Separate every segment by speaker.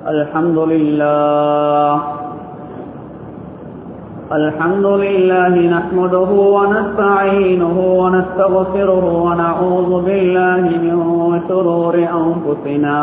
Speaker 1: الحمد لله الحمد لله نحمده ونستعينه ونستغفره ونعوذ بالله من شرور أنفسنا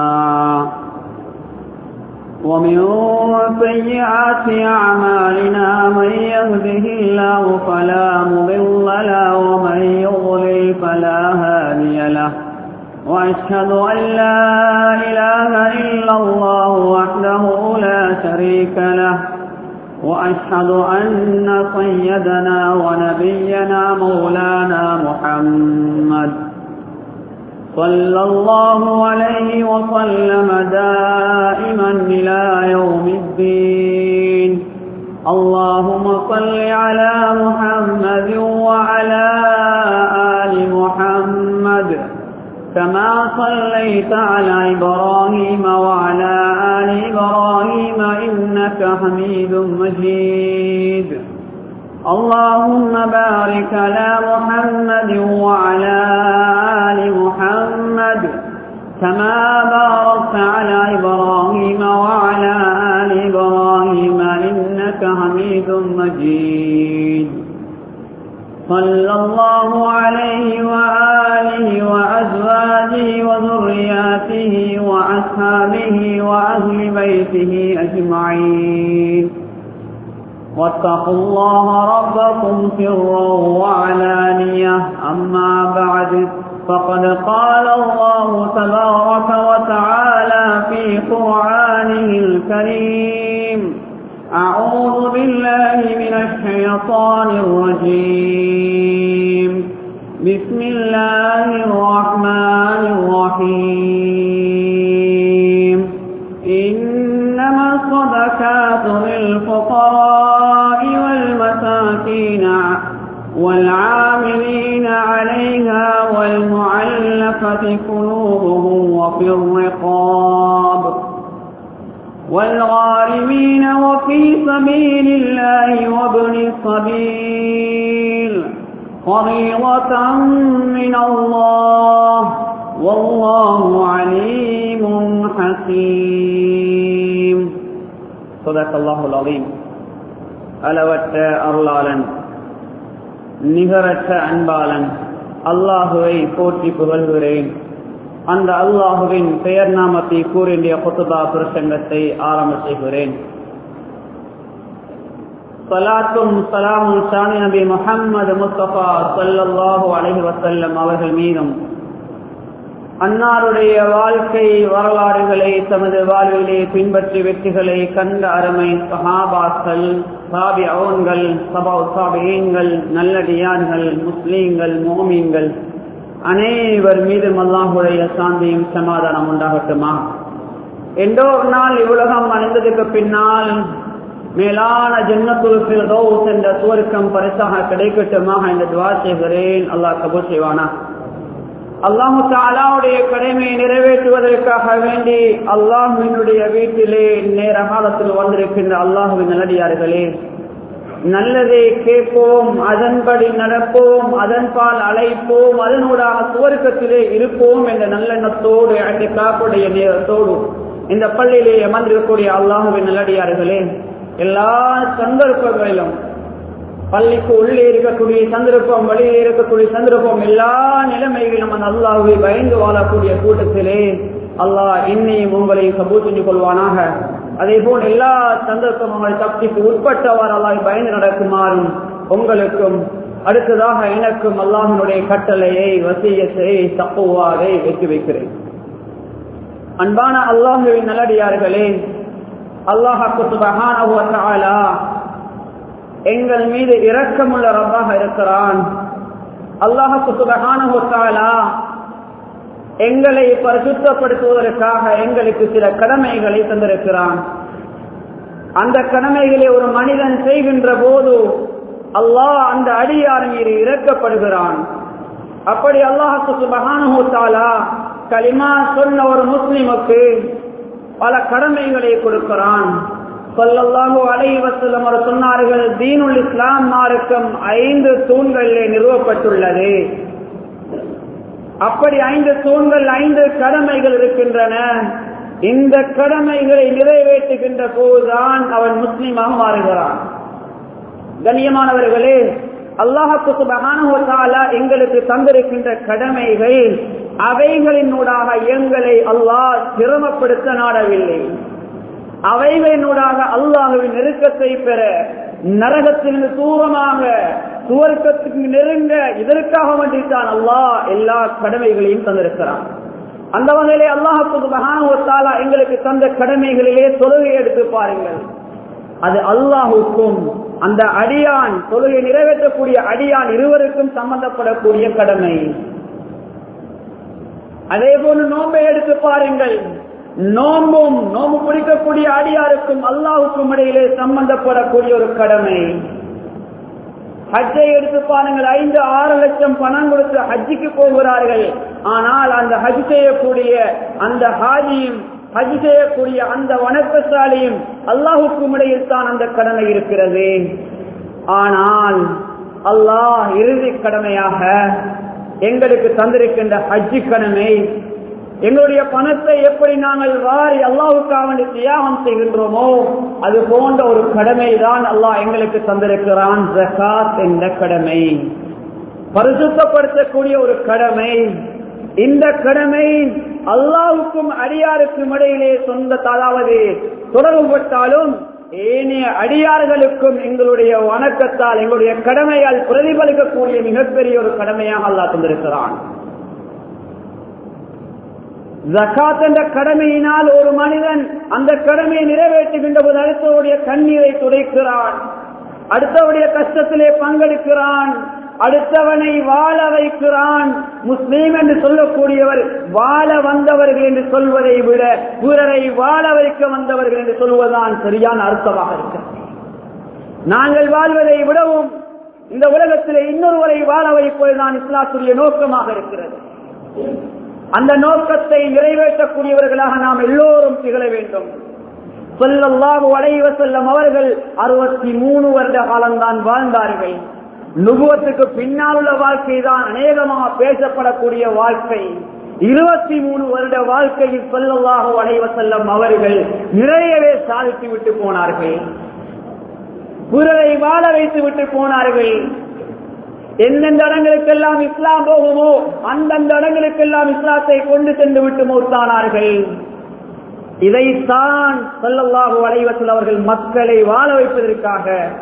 Speaker 1: ومن سيئات أعمالنا من يهده الله فلا مضل له ومن يضلل فلا هادي له وأشهد أن لا إله إلا الله وحده لا شريك له وأشهد أن سيدنا ونبينا مولانا محمد صلى الله عليه وسلم دائما إلى يوم الدين اللهم صل على محمد وعلى آل محمد كما صليت على إبراهيم وعلى آل إبراهيم إنك حميد مجيد اللهم بارك على محمد وعلى آل محمد كما باركت على إبراهيم وعلى آل إبراهيم إنك حميد مجيد صلى الله عليه وآله وأزواجه وذرياته وأصحابه وأهل بيته أجمعين واتقوا الله ربكم سرا وعلانية أما بعد فقد قال الله تبارك وتعالى في قرآنه الكريم أعوذ بالله من الشيطان الرجيم بسم الله الرحمن الرحيم إنما الصدقات للفقراء والمساكين والعاملين عليها والمعلفة قلوبهم وفي الرقاب والغارمين وفي سبيل الله وابن السبيل فريضة من الله والله عليم حكيم صدق الله العظيم அளவற்ற அருளாளன் நிகரற்ற அன்பாளன் அல்லாஹுவை போற்றி புகழ்கிறேன் அந்த அல்லாஹுவின் பெயர் நாமத்தை கூறிய புத்துபா பிரசங்கத்தை ஆரம்ப செய்கிறேன் சலாத்தும் சலாமும் சாணி நபி முகம்மது முஸ்தபா சல்லாஹூ அலஹி வசல்லம் அவர்கள் மீதும் அன்னாருடைய வாழ்க்கை வரலாறுகளை தமது வாழ்விலே பின்பற்றி வெற்றிகளை கண்ட அருமை சஹாபாக்கள் சாபி அவன்கள் சபா சாபியங்கள் நல்லடியார்கள் முஸ்லீம்கள் மோமீன்கள் அனைவர் மீதும் அல்லாஹுடைய சாந்தியும் சமாதானம் உண்டாகட்டுமா எந்தோ ஒரு நாள் இவ்வுலகம் அடைந்ததுக்கு பின்னால் மேலான ஜென்னத்துல் ஃபிர்தௌஸ் என்ற சுவர்க்கம் பரிசாக கிடைக்கட்டுமாக என்று துவா செய்கிறேன் அல்லாஹ் கபூர் செய்வானா அல்லாஹு தாலாவுடைய கடமையை நிறைவேற்றுவதற்காக வேண்டி அல்லாஹுவினுடைய வீட்டிலே நேர காலத்தில் வந்திருக்கின்ற அல்லாஹுவின் நல்லடியார்களே நல்லதை கேட்போம் அதன்படி நடப்போம் அதன்பால் அழைப்போம் அதனூடாக சுவர்க்கத்திலே இருப்போம் என்ற நல்லெண்ணத்தோடு அன்றைய காப்புடைய நேரத்தோடு இந்த பள்ளியிலே அமர்ந்திருக்கக்கூடிய அல்லாஹுவின் நல்லடியார்களே எல்லா சந்தர்ப்பங்களிலும் பள்ளிக்கு உள்ளே இருக்கக்கூடிய சந்தர்ப்பம் வெளியே இருக்கக்கூடிய சந்தர்ப்பம் எல்லா நிலைமைகளிலும் அந்த அல்லாஹுவை பயந்து வாழக்கூடிய கூட்டத்திலே அல்லாஹ் இன்னையும் உங்களையும் கபூர் செஞ்சு கொள்வானாக அதே போல் எல்லா சந்தர்ப்பம் உங்களை தப்பிக்கு உட்பட்டவாறு அல்லாஹ் பயந்து நடக்குமாறும் உங்களுக்கும் அடுத்ததாக எனக்கும் அல்லாஹினுடைய கட்டளையை வசியத்தை தப்புவாரை வெற்றி வைக்கிறேன் அன்பான அல்லாஹுவின் நல்லடியார்களே அல்லாஹாக்கு சுபகான எங்கள் மீது இரக்கமுள்ள ரப்பாக இருக்கிறான் அல்லாஹாக்கு சுபகான எங்களை பரிசுத்தப்படுத்துவதற்காக எங்களுக்கு சில கடமைகளை தந்திருக்கிறான் அந்த கடமைகளை ஒரு மனிதன் செய்கின்ற போது அல்லாஹ் அந்த அடியார் மீது இறக்கப்படுகிறான் அப்படி அல்லாஹு சுபகானுத்தாலா களிமா சொன்ன ஒரு முஸ்லிமுக்கு பல கடமைகளை கொடுக்கிறான் சொல்லல்லாஹு அலைஹி வஸல்லம் அவர் சொன்னார்கள் தீனுல் இஸ்லாம் மார்க்கம் ஐந்து தூண்களிலே நிறுவப்பட்டுள்ளது அப்படி ஐந்து தூண்கள் ஐந்து கடமைகள் இருக்கின்றன இந்த கடமைகளை நிறைவேற்றுகின்ற போதுதான் அவன் முஸ்லீமாக மாறுகிறான் கண்ணியமானவர்களே அல்லாஹு சுபகான எங்களுக்கு தந்திருக்கின்ற கடமைகள் அவைகளினூடாக எங்களை அல்லாஹ் சிரமப்படுத்த நாடவில்லை அவைகளினூடாக அல்லாஹுவின் நெருக்கத்தை பெற நரகத்திலிருந்து தூரமாக சுவர்க்கத்துக்கு நெருங்க இதற்காக வேண்டித்தான் அல்லாஹ் எல்லா கடமைகளையும் தந்திருக்கிறான் அந்த வகையிலே அல்லாஹு மகானுவத்தாலா எங்களுக்கு தந்த கடமைகளிலே தொழுகை எடுத்து பாருங்கள் அது அல்லாஹுக்கும் அந்த அடியான் தொழுகை நிறைவேற்றக்கூடிய அடியான் இருவருக்கும் சம்பந்தப்படக்கூடிய கடமை அதே போல நோம்பை எடுத்து பாருங்கள் நோம்பும் நோம்பு பிடிக்கக்கூடிய அடியாருக்கும் அல்லாவுக்கும் இடையிலே சம்பந்தப்படக்கூடிய ஒரு கடமை ஹஜ்ஜை எடுத்து பாருங்கள் ஐந்து ஆறு லட்சம் பணம் கொடுத்து ஹஜ்ஜிக்கு போகிறார்கள் ஆனால் அந்த ஹஜ் செய்யக்கூடிய அந்த ஹாஜியும் ஹஜ் செய்யக்கூடிய அந்த வணக்கசாலியும் அல்லாஹுக்கும் இடையில் தான் அந்த கடமை இருக்கிறது ஆனால் அல்லாஹ் இறுதி கடமையாக எங்களுக்கு தந்திருக்கின்ற ஹஜ்ஜி கடமை எங்களுடைய பணத்தை எப்படி நாங்கள் வாரி அல்லாவுக்காக வேண்டி தியாகம் செய்கின்றோமோ அது போன்ற ஒரு கடமை தான் அல்லாஹ் எங்களுக்கு தந்திருக்கிறான் ஜகாத் என்ற கடமை பரிசுத்தப்படுத்தக்கூடிய ஒரு கடமை இந்த கடமை அல்லாவுக்கும் அடியாருக்கும் இடையிலே சொந்த அதாவது தொடர்புபட்டாலும் ஏனைய அடியார்களுக்கும் எங்களுடைய வணக்கத்தால் எங்களுடைய கடமையால் பிரதிபலிக்கக்கூடிய மிகப்பெரிய ஒரு கடமையாக அல்லாஹ் தந்திருக்கிறான் ஜக்காத் என்ற கடமையினால் ஒரு மனிதன் அந்த கடமையை நிறைவேற்றுகின்ற போது அடுத்தவருடைய கண்ணீரை துடைக்கிறான் அடுத்தவருடைய கஷ்டத்திலே பங்கெடுக்கிறான் அடுத்தவனை வாழ வைக்கிறான் முஸ்லீம் என்று சொல்லக்கூடியவர் வாழ வந்தவர்கள் என்று சொல்வதை விட பிறரை வாழ வைக்க வந்தவர்கள் என்று சொல்வதுதான் சரியான அர்த்தமாக இருக்கிறது நாங்கள் வாழ்வதை விடவும் இந்த உலகத்திலே இன்னொருவரை வாழ வைப்பதுதான் இஸ்லாத்துடைய நோக்கமாக இருக்கிறது அந்த நோக்கத்தை நிறைவேற்றக்கூடியவர்களாக நாம் எல்லோரும் திகழ வேண்டும் சொல்லல்லாஹு அலைவ செல்லம் அவர்கள் அறுபத்தி மூணு வருட காலம்தான் வாழ்ந்தார்கள் நுபுவத்துக்கு பின்னால் உள்ள வாழ்க்கை தான் அநேகமாக பேசப்படக்கூடிய வாழ்க்கை இருபத்தி மூணு வருட வாழ்க்கையில் சொல்லல்லாஹு அலைவ செல்லம் அவர்கள் நிறையவே சாதித்து விட்டு போனார்கள் பிறரை வாழ வைத்து விட்டு போனார்கள் எந்தெந்த இடங்களுக்கெல்லாம் இஸ்லாம் போகுமோ அந்தந்த இடங்களுக்கெல்லாம் இஸ்லாத்தை கொண்டு சென்று விட்டு மௌத்தானார்கள் இதைத்தான் சொல்லல்லாஹு அலைவசல் அவர்கள் மக்களை வாழ வைப்பதற்காக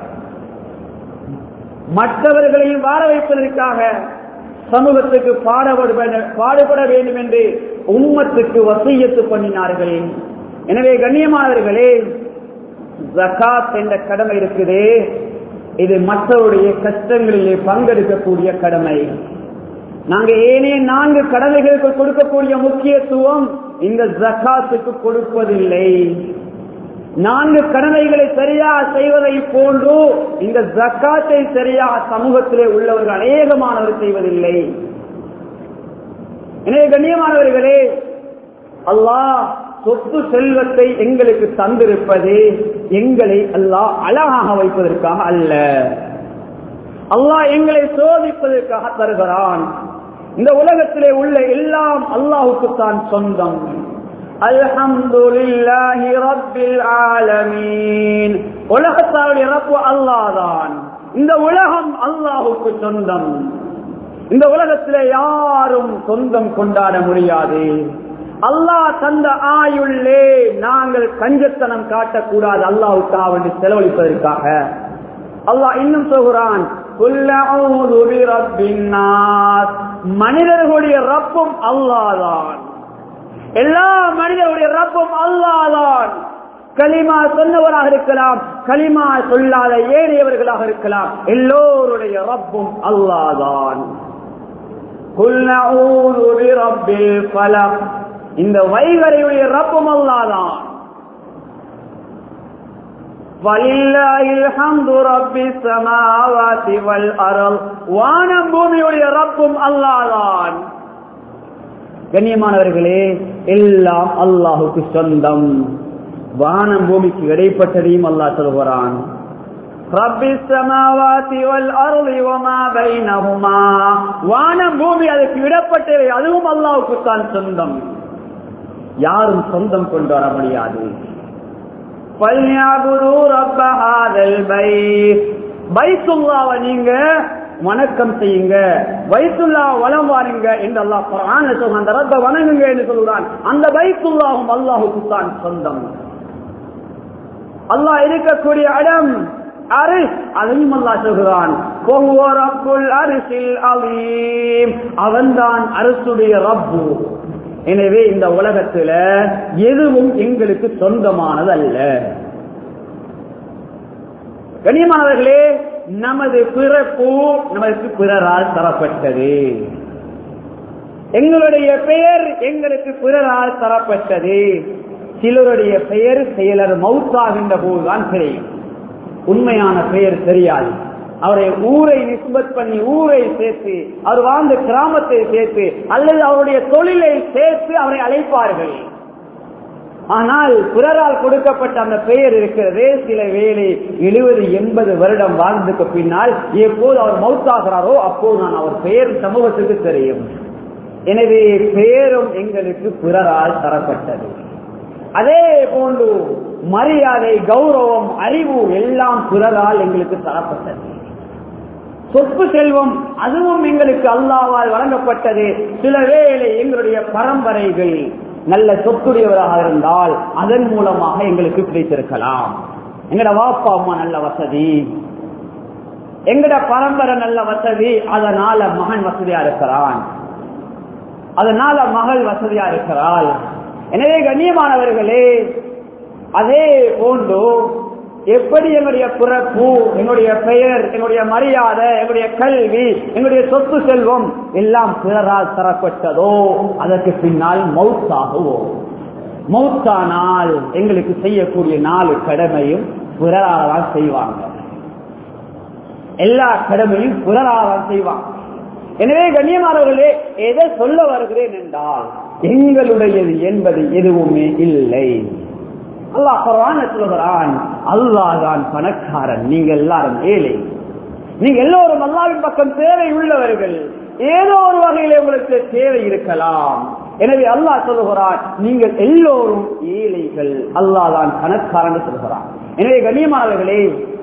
Speaker 1: மற்றவர்களையும் வாழ வைப்பதற்காக சமூகத்துக்கு பாடுபட பாடுபட வேண்டும் என்று உம்மத்துக்கு வசையத்து பண்ணினார்கள் எனவே கண்ணியமானவர்களே ஜகாத் என்ற கடமை இருக்குது இது மற்றவருடைய கஷ்டங்களிலே பங்கெடுக்கக்கூடிய கடமை நாங்க ஏனைய நான்கு கடமைகளுக்கு கொடுக்கக்கூடிய முக்கியத்துவம் இந்த ஜக்காத்துக்கு கொடுப்பதில்லை நான்கு கடமைகளை சரியாக செய்வதை போன்று இந்த ஜக்காத்தை சரியாக சமூகத்திலே உள்ளவர்கள் அநேகமானவர் செய்வதில்லை எனவே கண்ணியமானவர்களே அல்லாஹ் சொத்து செல்வத்தை எங்களுக்கு தந்திருப்பது எங்களை அல்லாஹ் அழகாக வைப்பதற்காக அல்ல அல்லாஹ் எங்களை சோதிப்பதற்காக தருகிறான் இந்த உலகத்திலே உள்ள எல்லாம் அல்லாஹுக்கு தான் சொந்தம் அல்ஹம்துலில்லாஹி ரப்பில் ஆலமீன் உலகத்தாருடைய ரப்பு அல்லாஹ்தான் இந்த உலகம் அல்லாஹுக்கு சொந்தம் இந்த உலகத்திலே யாரும் சொந்தம் கொண்டாட முடியாது அல்லாஹ் தந்த ஆயுள்ளே நாங்கள் கஞ்சத்தனம் காட்டக்கூடாது அல்லாஹுக்காக வேண்டி செலவழிப்பதற்காக அல்லாஹ் இன்னும் சொல்கிறான் மனிதர்களுடைய ரப்பும் அல்லாதான் எல்லா மனிதர்களுடைய ரப்பும் அல்லாதான் களிமா சொன்னவராக இருக்கலாம் களிமா சொல்லாத ஏறியவர்களாக இருக்கலாம் எல்லோருடைய ரப்பும் அல்லாதான் இந்த வைகரையுடைய ரப்பும் அல்லாதான் வானம் பூமியுடைய ரப்பும் அல்லாதான் கண்ணியமானவர்களே எல்லாம் அல்லாஹுக்கு சொந்தம் வானம் பூமிக்கு இடைப்பட்டதையும் அல்லாஹ் சொல்கிறான் வானம் பூமி அதுக்கு விடப்பட்டவை அதுவும் அல்லாவுக்கு தான் சொந்தம் யாரும் சொந்தம் கொண்டு வர முடியாது فَلْيَعْبُدُوا رَبَّ هَذَا الْبَيْتِ பைத்துல்லாவை நீங்க வணக்கம் செய்யுங்க பைத்துல்லா வலம் வாருங்க என்று அல்லாஹ் குர்ஆன்ல சொல்றான் அந்த ரப்ப வணங்குங்க என்று சொல்றான் அந்த பைத்துல்லாவும் அல்லாஹுக்கு தான் சொந்தம் அல்லாஹ் இருக்கக்கூடிய இடம் அரிஸ் அதையும் அல்லாஹ் சொல்கிறான் وَهُوَ رَبُّ الْعَرْشِ الْعَظِيمِ அவன்தான் அரசுடைய ரப்பு எனவே இந்த உலகத்துல எதுவும் எங்களுக்கு சொந்தமானது அல்ல கண்ணியமானவர்களே நமது பிறப்பு நமக்கு பிறரால் தரப்பட்டது எங்களுடைய பெயர் எங்களுக்கு பிறரால் தரப்பட்டது சிலருடைய பெயர் செயலர் மவுத்தாகின்ற போதுதான் தெரியும் உண்மையான பெயர் தெரியாது அவரை ஊரை நிஸ்பத் பண்ணி ஊரை சேர்த்து அவர் வாழ்ந்த கிராமத்தை சேர்த்து அல்லது அவருடைய தொழிலை சேர்த்து அவரை அழைப்பார்கள் ஆனால் பிறரால் கொடுக்கப்பட்ட அந்த பெயர் இருக்கிறதே சில வேலை எழுபது எண்பது வருடம் வாழ்ந்ததுக்கு பின்னால் எப்போது அவர் மௌத்தாகிறாரோ அப்போது நான் அவர் பெயர் சமூகத்துக்கு தெரியும் எனவே பெயரும் எங்களுக்கு பிறரால் தரப்பட்டது அதே போன்று மரியாதை கௌரவம் அறிவு எல்லாம் பிறரால் எங்களுக்கு தரப்பட்டது சொத்து செல்வம் அதுவும் எங்களுக்கு அல்லாவால் வழங்கப்பட்டது சில வேளை எங்களுடைய பரம்பரைகள் நல்ல சொத்துடையவராக இருந்தால் அதன் மூலமாக எங்களுக்கு கிடைத்திருக்கலாம் எங்கட வாப்பா அம்மா நல்ல வசதி எங்கட பரம்பரை நல்ல வசதி அதனால மகன் வசதியா இருக்கிறான் அதனால மகள் வசதியா இருக்கிறாள் எனவே கண்ணியமானவர்களே அதே போன்று எப்படி எங்களுடைய பிறப்பு எங்களுடைய பெயர் எங்களுடைய மரியாதை எங்களுடைய கல்வி எங்களுடைய சொத்து செல்வம் எல்லாம் பிறரால் தரப்பட்டதோ அதற்கு பின்னால் மவுத்தாகுவோம் மவுத்தானால் எங்களுக்கு செய்யக்கூடிய நாலு கடமையும் பிறரால் தான் செய்வாங்க எல்லா கடமையும் பிறரால் தான் செய்வாங்க எனவே கண்ணியமானவர்களே எதை சொல்ல வருகிறேன் என்றால் எங்களுடையது என்பது எதுவுமே இல்லை அல்லாஹ் குர்ஆன்ல சொல்கிறான் அல்லாஹ் தான் பணக்காரன் நீங்க எல்லாரும் ஏழை நீங்க எல்லோரும் அல்லாவின் பக்கம் தேவை உள்ளவர்கள் ஏதோ ஒரு வகையில உங்களுக்கு தேவை இருக்கலாம் எனவே அல்லாஹ் சொல்லுகிறான் நீங்கள் எல்லோரும் ஏழைகள் அல்லாஹ் தான் பணக்காரன் சொல்கிறான் எனவே கண்ணியமானவர்களே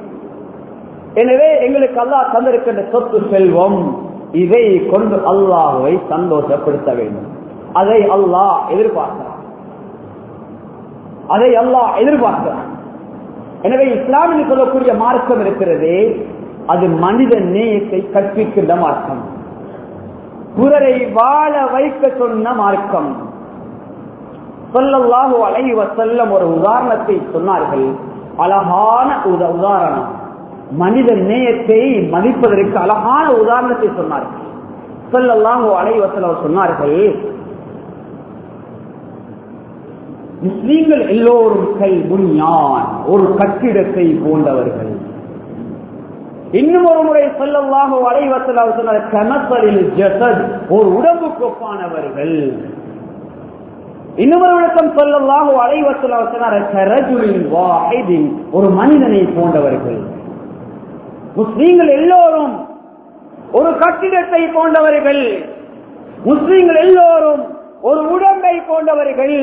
Speaker 1: எனவே எங்களுக்கு அல்லாஹ் தந்திருக்கின்ற சொத்து செல்வம் இதை கொண்டு அல்லாஹுவை சந்தோஷப்படுத்த வேண்டும் அதை அல்லாஹ் எதிர்பார்க்கிறான் அதை அல்லாஹ் எதிர்பார்க்கிறான் எனவே இஸ்லாமில் சொல்லக்கூடிய மார்க்கம் இருக்கிறது அது மனித நேயத்தை கற்பிக்கின்ற மார்க்கம் பிறரை வாழ வைக்க சொன்ன மார்க்கம் சொல்லல்லாஹு அலைவ செல்லம் ஒரு உதாரணத்தை சொன்னார்கள் அழகான உத உதாரணம் மனித நேயத்தை மதிப்பதற்கு அழகான உதாரணத்தை சொன்னார்கள் சொல்லல்லாஹு அலைவ செல்லம் சொன்னார்கள் முஸ்லீம்கள் எல்லோரும் கை முன்யான் ஒரு கட்டிடத்தை போன்றவர்கள் இன்னும் ஒரு முறை சொல்லல்லாக அலைவத்தில் சொன்னார் கனத்தலில் ஜசத் ஒரு உடம்புக்கு ஒப்பானவர்கள் இன்னொரு விளக்கம் சொல்லல்லாக அலைவத்தில் சொன்னார் கரஜுலின் வாஹிதின் ஒரு மனிதனை போன்றவர்கள் முஸ்லீம்கள் எல்லோரும் ஒரு கட்டிடத்தை போன்றவர்கள் முஸ்லீம்கள் எல்லோரும் ஒரு உடம்பை போன்றவர்கள்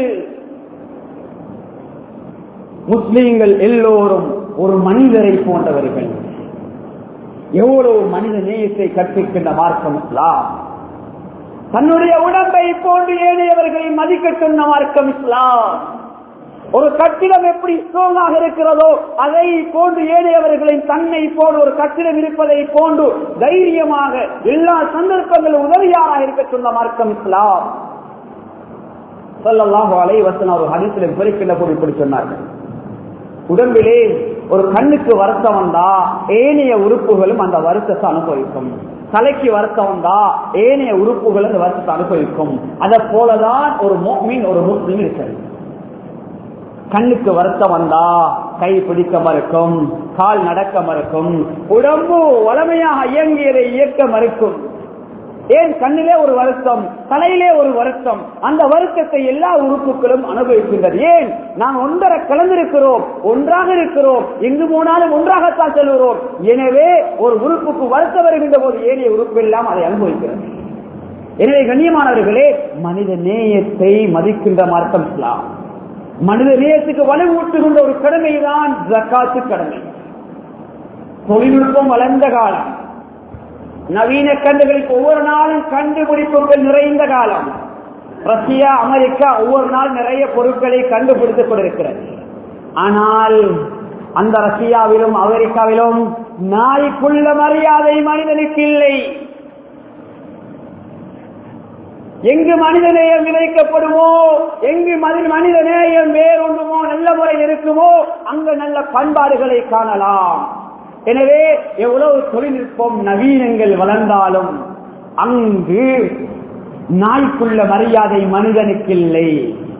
Speaker 1: முஸ்லீம்கள் எல்லோரும் ஒரு மனிதரை போன்றவர்கள் எவ்வளவு மனித நேயத்தை கற்பிக்கின்ற மார்க்கம் இஸ்லாம் தன்னுடைய உடம்பை போன்று ஏனையவர்களை மதிக்க சொன்ன மார்க்கம் இஸ்லாம் ஒரு கட்டிடம் எப்படி ஸ்ட்ராங்காக இருக்கிறதோ அதை போன்று ஏனையவர்களின் தன்னை போன்று ஒரு கட்டிடம் இருப்பதை போன்று தைரியமாக எல்லா சந்தர்ப்பங்களும் உதவியாக இருக்க சொன்ன மார்க்கம் இஸ்லாம் சொல்லலாம் அலைவசன் ஒரு ஹரிசில குறிப்பிட்ட போது இப்படி சொன்னார்கள் உடம்பிலே ஒரு கண்ணுக்கு வருத்தம் வந்தா ஏனைய உறுப்புகளும் அந்த வருத்தத்தை அனுபவிக்கும் தலைக்கு வருத்தம் வந்தா ஏனைய உறுப்புகள் அந்த வருத்தத்தை அனுபவிக்கும் அதை போலதான் ஒரு மீன் ஒரு முஸ்லிம் இருக்கிறது கண்ணுக்கு வருத்தம் வந்தா கை பிடிக்க மறுக்கும் கால் நடக்க மறுக்கும் உடம்பு வளமையாக இயங்கியதை இயக்க மறுக்கும் ஏன் கண்ணிலே ஒரு வருத்தம் தலையிலே ஒரு வருத்தம் அந்த வருத்தத்தை எல்லா உறுப்புகளும் அனுபவிக்கின்றது ஏன் நாம் ஒன்றரை கலந்திருக்கிறோம் ஒன்றாக இருக்கிறோம் எங்கு போனாலும் ஒன்றாகத்தான் செல்கிறோம் எனவே ஒரு உறுப்புக்கு வருத்தம் வருகின்ற போது ஏனைய உறுப்பு எல்லாம் அதை அனுபவிக்கிறது எனவே கண்ணியமானவர்களே மனித நேயத்தை மதிக்கின்ற மார்க்கம் இஸ்லாம் மனித நேயத்துக்கு வலுவூட்டுகின்ற ஒரு கடமைதான் ஜக்காத்து கடமை தொழில்நுட்பம் வளர்ந்த காலம் நவீன கண்டுகளுக்கு ஒவ்வொரு நாளும் கண்டுபிடிப்புகள் நிறைந்த காலம் ரஷ்யா அமெரிக்கா ஒவ்வொரு நாள் நிறைய பொருட்களை கண்டுபிடித்துக் கொண்டிருக்கிறது ஆனால் அந்த ரஷ்யாவிலும் அமெரிக்காவிலும் நாய்க்குள்ள மரியாதை மனிதனுக்கு இல்லை எங்கு மனித நேயம் விதைக்கப்படுமோ எங்கு மனித நேயம் வேறொன்றுமோ நல்ல முறையில் இருக்குமோ அங்கு நல்ல பண்பாடுகளை காணலாம் எனவே எவ்வளவு தொழில்நுட்பம் நவீனங்கள் வளர்ந்தாலும் அங்கு நாய்க்குள்ள மரியாதை மனிதனுக்கு இல்லை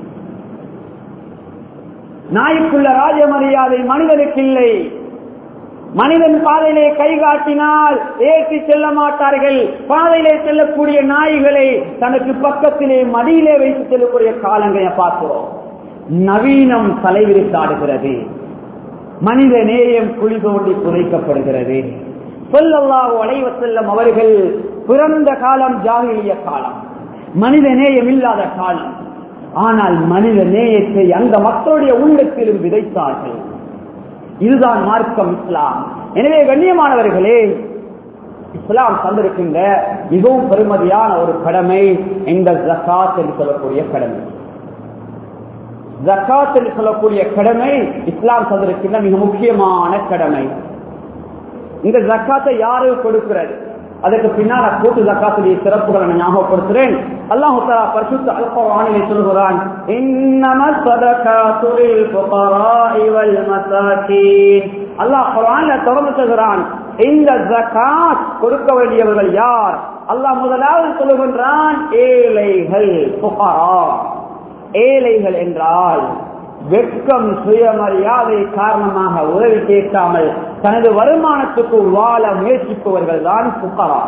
Speaker 1: நாய்க்குள்ள ராஜ மரியாதை மனிதனுக்கு இல்லை மனிதன் பாதையிலே கை காட்டினால் ஏற்றி செல்ல மாட்டார்கள் பாதையிலே செல்லக்கூடிய நாய்களை தனக்கு பக்கத்திலே மடியிலே வைத்து செல்லக்கூடிய காலங்களை பார்க்கிறோம் நவீனம் தலைவிரித்தாடுகிறது மனித நேயம் குழி தோண்டி புதைக்கப்படுகிறது சொல்லல்லாஹு அலைவ செல்லம் அவர்கள் பிறந்த காலம் ஜாகிலிய காலம் மனித நேயம் இல்லாத காலம் ஆனால் மனித நேயத்தை அந்த மக்களுடைய உள்ளத்திலும் விதைத்தார்கள் இதுதான் மார்க்கம் இஸ்லாம் எனவே கண்ணியமானவர்களே இஸ்லாம் தந்திருக்கின்ற மிகவும் பெருமதியான ஒரு கடமை இந்த ஜக்காத் என்று சொல்லக்கூடிய கடமை ஜக்காத் என்று சொல்லக்கூடிய கடமை இஸ்லாம் தந்திருக்கின்ற மிக முக்கியமான கடமை இந்த ஜக்காத்தை யாரு கொடுக்கிறது அதற்கு பின்னால் கூட்டு ஜக்காத்துடைய சிறப்புகளை நான் ஞாபகப்படுத்துறேன் அல்லாஹு தஆலா பரிசுத்த அல் குர்ஆனிலே சொல்கிறான் இன்னம ஸதகாத்து லில் ஃபுகராஇ வல் மசாகீன் அல்லாஹ் குர்ஆன்ல தொடர்ந்து சொல்கிறான் இந்த ஜகாத் கொடுக்க வேண்டியவர்கள் யார் அல்லாஹ் முதலாவது சொல்லுகின்றான் ஏழைகள் ஃபுகரா ஏழைகள் என்றால் வெட்கம் சுயமரியாதை காரணமாக உதவி கேட்காமல் தனது வருமானத்துக்கு வாழ முயற்சிப்பவர்கள் தான் புக்கரா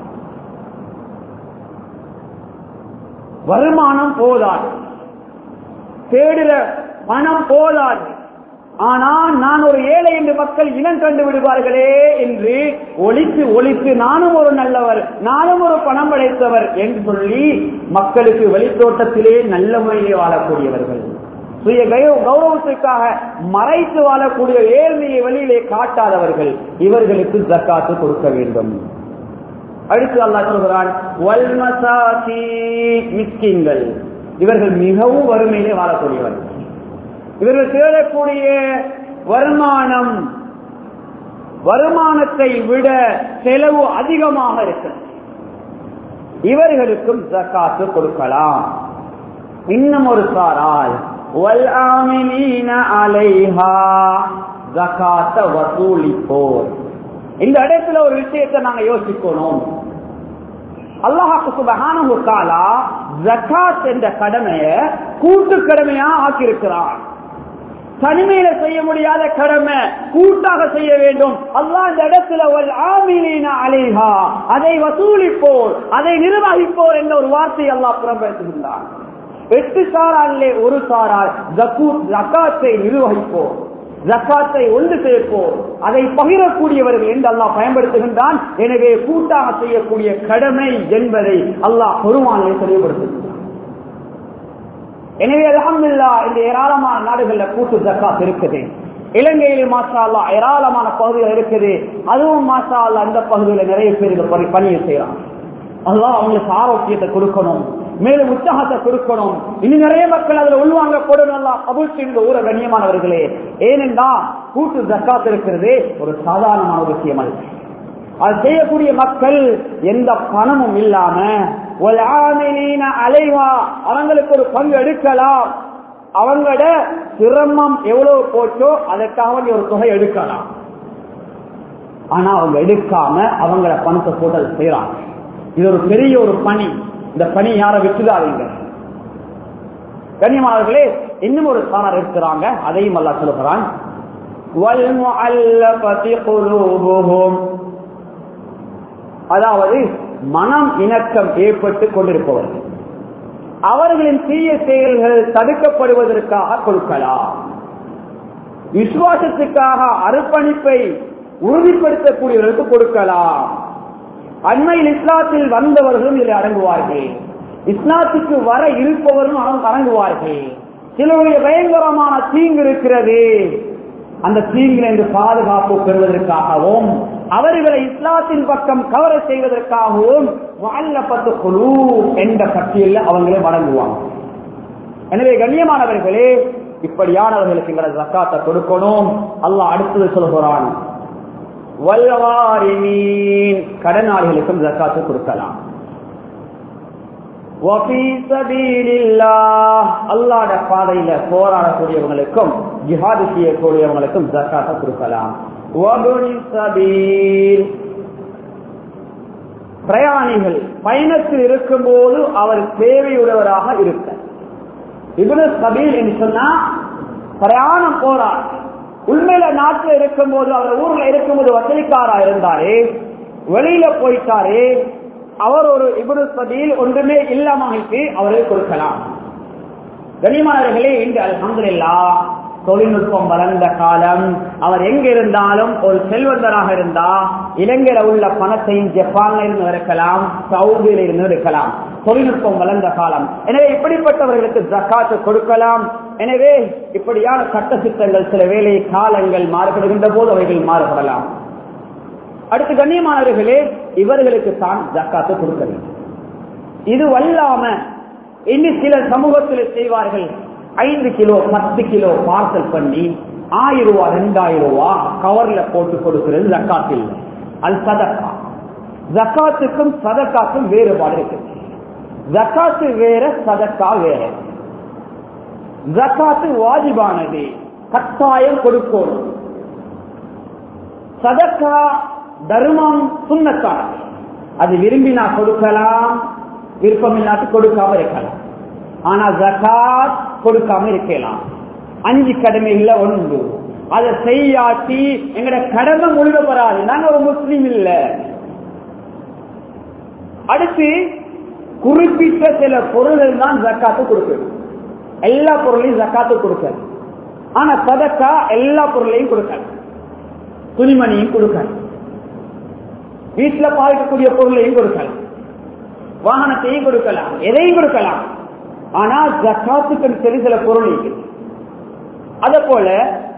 Speaker 1: வருமானம் போதாது தேடுற பணம் போதாது ஆனால் நான் ஒரு ஏழை என்று மக்கள் இனம் கண்டு விடுவார்களே என்று ஒழித்து ஒழித்து நானும் ஒரு நல்லவர் நானும் ஒரு பணம் படைத்தவர் என்று சொல்லி மக்களுக்கு வெளித்தோட்டத்திலே நல்ல முறையிலே வாழக்கூடியவர்கள் சுய கௌரவத்திற்காக மறைத்து வாழக்கூடிய ஏழ்மையை வெளியிலே காட்டாதவர்கள் இவர்களுக்கு ஜக்காத்து கொடுக்க வேண்டும் அடுத்து அல்லா சொல்கிறான் மிஸ்கின்கள் இவர்கள் மிகவும் வறுமையிலே வாழக்கூடியவர்கள் இவர்கள் தேடக்கூடிய வருமானம் வருமானத்தை விட செலவு அதிகமாக இருக்கிறது இவர்களுக்கும் ஜக்காத்து கொடுக்கலாம் இன்னும் ஒரு சாரால் வசூலிப்போர் இந்த இடத்துல ஒரு விஷயத்தை நாங்க யோசிக்கணும் அல்லாஹாக்கு சுபகானா ஜக்காத் என்ற கடமைய கூட்டு கடமையா ஆக்கியிருக்கிறான் தனிமையில செய்ய முடியாத கடமை கூட்டாக செய்ய வேண்டும் அல்லாஹ் இந்த இடத்துல ஒரு ஆமிலின அலைஹா அதை வசூலிப்போர் அதை நிர்வகிப்போர் என்ற ஒரு வார்த்தை அல்லாஹ் புறம்பெடுத்துகின்றான் எட்டு சாராலே ஒரு சாரால் ஜக்காத்தை நிர்வகிப்போர் ஜக்காத்தை ஒன்று சேர்ப்போர் அதை பகிரக்கூடியவர்கள் என்று அல்லாஹ் பயன்படுத்துகின்றான் எனவே கூட்டாக செய்யக்கூடிய கடமை என்பதை அல்லாஹ் பெருமானை தெளிவுபடுத்துகின்றான் எனவே அலமதுல்லா இந்த ஏராளமான நாடுகள்ல கூட்டு ஜக்காத் இருக்குது இலங்கையில் மாஷா அல்லா ஏராளமான பகுதிகள் இருக்குது அதுவும் மாஷா அல்லா அந்த பகுதியில் நிறைய பேர் இந்த பணியை செய்யறாங்க அல்லாஹ் அவங்களுக்கு ஆரோக்கியத்தை கொடுக்கணும் மேலும் உற்சாகத்தை கொடுக்கணும் இன்னும் நிறைய மக்கள் அதுல உள்வாங்க போடணும் எல்லாம் கபூல் செய்த ஊர கண்ணியமானவர்களே ஏனென்றா கூட்டு ஜக்காத் இருக்கிறது ஒரு சாதாரணமான ஒரு விஷயம் அல்ல அது செய்யக்கூடிய மக்கள் எந்த பணமும் இல்லாம ஒரு ஆமையின அலைவா அவங்களுக்கு ஒரு பங்கு எடுக்கலாம் அவங்களோட சிரமம் எவ்வளவு போச்சோ அதற்காக ஒரு தொகை எடுக்கலாம் ஆனா அவங்க எடுக்காம அவங்கள பணத்தை போட்டு அதை செய்யறாங்க இது ஒரு பெரிய ஒரு பணி இந்த பணி யாரை விட்டுதாதீங்க கண்ணியமானவர்களே இன்னும் ஒரு சாணர் இருக்கிறாங்க அதையும் அல்லா சொல்லுகிறான் அதாவது மனம் இணக்கம் ஏற்பட்டு கொண்டிருப்பவர்கள் அவர்களின் தீய செயல்கள் தடுக்கப்படுவதற்காக கொடுக்கலாம் விசுவாசத்துக்காக அர்ப்பணிப்பை உறுதிப்படுத்தக்கூடியவர்களுக்கு கொடுக்கலாம் அண்மையில் இஸ்லாத்தில் வந்தவர்களும் இதில் அடங்குவார்கள் இஸ்லாத்துக்கு வர இருப்பவர்களும் அடங்கு- அடங்குவார்கள் சிலருடைய பயங்கரமான தீங்கு இருக்கிறது அந்த தீங்கிலிருந்து பாதுகாப்பு பெறுவதற்காகவும் அவர்களை இஸ்லாத்தின் பக்கம் கவர செய்வதற்காகவும் வாழப்பட்ட குழு என்ற பட்டியலில் அவங்களே வழங்குவாங்க எனவே கண்ணியமானவர்களே இப்படியானவர்களுக்கு எங்களை ஜக்காத்தை கொடுக்கணும் அல்லாஹ் அடுத்தது சொல்கிறான் வல்லவாரிமீன் கடனாளிகளுக்கும் ஜக்காத்து கொடுக்கலாம் وفي سبيل الله அல்லாஹ்ட பாதையில போராடக்கூடியவங்களுக்கும் ஜிஹாது செய்யக்கூடியவங்களுக்கும் ஜக்காத்தை கொடுக்கலாம் வபுனி சபீல் பிரயாணிகள் பயணத்தில் இருக்கும்போது அவர் தேவையுடையவராக இருக்க இப்னு சபீல் என்று சொன்னா பிரயாணம் போறார் உண்மையில நாட்டில் இருக்கும்போது அவர் ஊர்ல இருக்கும்போது வசதிக்காரா இருந்தாரு வெளியில போயிட்டாரு அவர் ஒரு இப்னு சபீல் ஒன்றுமே இல்லாமக்கு அவரை கொடுக்கலாம் கனிமானவர்களே இன்று அல்ஹம்துலில்லாஹ் தொழில்நுட்பம் வளர்ந்த காலம் அவர் எங்க இருந்தாலும் ஒரு செல்வந்தராக இருந்தா இலங்கையில உள்ள பணத்தையும் ஜப்பான்ல இருந்து இருக்கலாம் சவுதியில இருந்து இருக்கலாம் தொழில்நுட்பம் வளர்ந்த காலம் எனவே இப்படிப்பட்டவர்களுக்கு ஜக்காத்து கொடுக்கலாம் எனவே இப்படியான சட்ட சித்தங்கள் சில வேலை காலங்கள் மாறுபடுகின்ற போது அவைகள் மாறுபடலாம் அடுத்து கண்ணியமானவர்களே இவர்களுக்கு தான் ஜக்காத்து கொடுக்க வேண்டும் இது வல்லாம இன்னும் சில சமூகத்தில் செய்வார்கள் ஐந்து கிலோ பத்து கிலோ பார்சல் பண்ணி ஆயிரம் ரூபாய் ரெண்டாயிரம் ரூபாய் கவர்ல போட்டு கொடுக்கிறது ஜக்காத்து இல்லை அது சதக்கா ஜக்காத்துக்கும் சதக்காக்கும் வேறுபாடு இருக்கு ஜக்காத்து வேற சதக்கா வேற ஜக்காத்து வாஜிபானது கட்டாயம் கொடுக்கணும் சதக்கா தர்மம் சுண்ணத்தானது அது விரும்பினா கொடுக்கலாம் விருப்பம் இல்லாட்டி கொடுக்காம இருக்கலாம் ஆனா ஜகாத் கொடுக்காம இருக்கலாம் அஞ்சு கடமைகள்ல ஒன்று அதை செய்யாட்டி எங்கட கடமை முழுக வராது நாங்க ஒரு முஸ்லீம் இல்ல அடுத்து குறிப்பிட்ட சில பொருள்கள் தான் ஜக்காத்து கொடுக்கணும் எல்லா பொருளையும் ஜக்காத்து கொடுக்கணும் ஆனா சதக்கா எல்லா பொருளையும் கொடுக்கணும் துணிமணியும் கொடுக்கணும் வீட்டுல பாதிக்கக்கூடிய பொருளையும் கொடுக்கலாம் வாகனத்தையும் கொடுக்கலாம் எதையும் கொடுக்கலாம் ஆனா ஜக்காத்துக்கு சரி சில பொருள் இருக்குது அத போல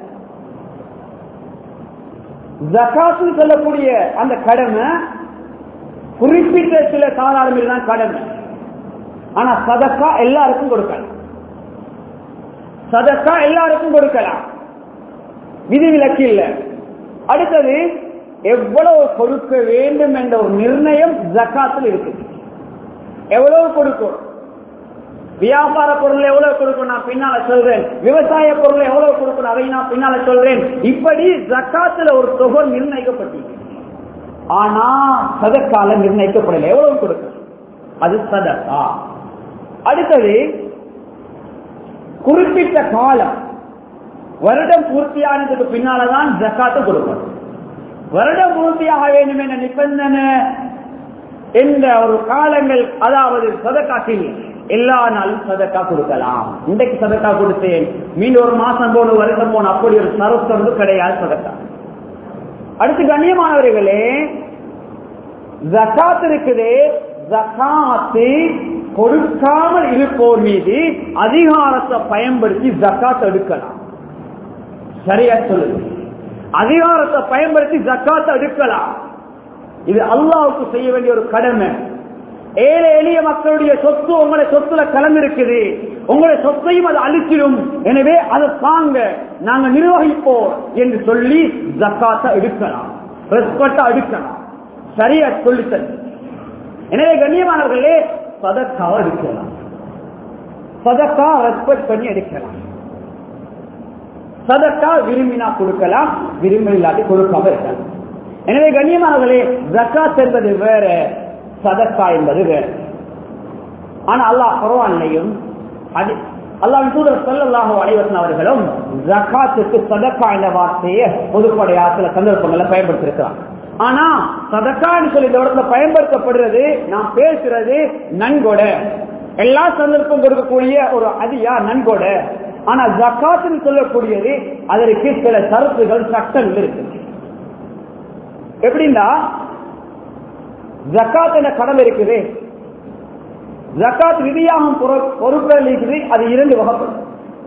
Speaker 1: ஜக்காத்து சொல்லக்கூடிய அந்த கடமை குறிப்பிட்ட சில காலாளர்கள் தான் கடமை ஆனா சதக்கா எல்லாருக்கும் கொடுக்கலாம் சதக்கா எல்லாருக்கும் கொடுக்கலாம் விதிவிலக்கு இல்லை அடுத்தது எவ்வளவு கொடுக்க வேண்டும் என்ற ஒரு நிர்ணயம் ஜக்காத்தில் இருக்குது எவ்வளவு கொடுக்கும் வியாபார பொருள் எவ்வளவு கொடுக்கும் நான் பின்னால சொல்றேன் விவசாய பொருள் எவ்வளவு கொடுக்கணும் அதை நான் பின்னால சொல்றேன் இப்படி ஜக்காத்துல ஒரு தொகை நிர்ணயிக்கப்பட்டிருக்கு ஆனா சதக்கால நிர்ணயிக்கப்படல எவ்வளவு கொடுக்கும் அது சதக்கா அடுத்தது குறிப்பிட்ட காலம் வருடம் பூர்த்தியானதுக்கு பின்னாலதான் ஜக்காத்து கொடுக்கணும் வருடம் பூர்த்தியாக வேண்டும் என்ற நிபந்தனை என்ற ஒரு காலங்கள் அதாவது சதக்காக்கில் எல்லா நாளும் சதக்கா கொடுக்கலாம் இன்றைக்கு சதக்கா கொடுத்தேன் மீண்டும் ஒரு மாசம் போன வருஷம் போன அப்படி ஒரு சரத்து வந்து கிடையாது சதக்கா அடுத்து கண்ணியமானவர்களே ஜக்காத் இருக்குது ஜக்காத்து கொடுக்காமல் இருப்போர் மீது அதிகாரத்தை பயன்படுத்தி ஜக்காத் எடுக்கலாம் சரியா சொல்லுங்க அதிகாரத்தை பயன்படுத்தி ஜக்காத்தை எடுக்கலாம் இது அல்லாவுக்கு செய்ய வேண்டிய ஒரு கடமை ஏழை எளிய மக்களுடைய சொத்து உங்களுடைய சொத்துல கலந்திருக்குது உங்களுடைய சொத்தையும் அது அழிச்சிடும் எனவே அதை தாங்க நாங்க நிர்வகிப்போம் என்று சொல்லி ஜக்காத்தை எடுக்கலாம் ரெஸ்பெக்டா எடுக்கலாம் சரியா சொல்லித்தல் எனவே கண்ணியமானவர்களே சதக்காவை எடுக்கலாம் சதக்கா ரெஸ்பெக்ட் பண்ணி எடுக்கலாம் சதக்கா விரும்பினா கொடுக்கலாம் விரும்ப இல்லாட்டி கொடுக்காம இருக்கலாம் எனவே கண்ணியமானவர்களே ஜக்காத் என்பது வேற சதக்கா என்பது வேற ஆனா அல்லாஹ் குர்ஆன்லையும் அது அல்லாஹ் தூதர் ஸல்லல்லாஹு அலைஹி வஸல்லம் அவர்களும் ஜகாத்துக்கு சதக்கா என்ற வார்த்தையை பொதுப்படையா சில சந்தர்ப்பங்கள்ல பயன்படுத்தியிருக்கிறாங்க ஆனா சதக்கான்னு சொல்லி இந்த இடத்துல பயன்படுத்தப்படுறது நாம் பேசுறது நன்கொடை எல்லா சந்தர்ப்பம் கொடுக்கக்கூடிய ஒரு அதியா நன்கொடை ஆனா ஜக்காத்துன்னு சொல்லக்கூடியது அதற்கு சில சரத்துகள் சட்டங்கள் இருக்கு எப்படின்னா ஜக்காத் என்ற கடமை இருக்குது ஜக்காத் விதியாகும் பொரு- பொருட்கள் இருக்குது அது இரண்டு வகைப்படும்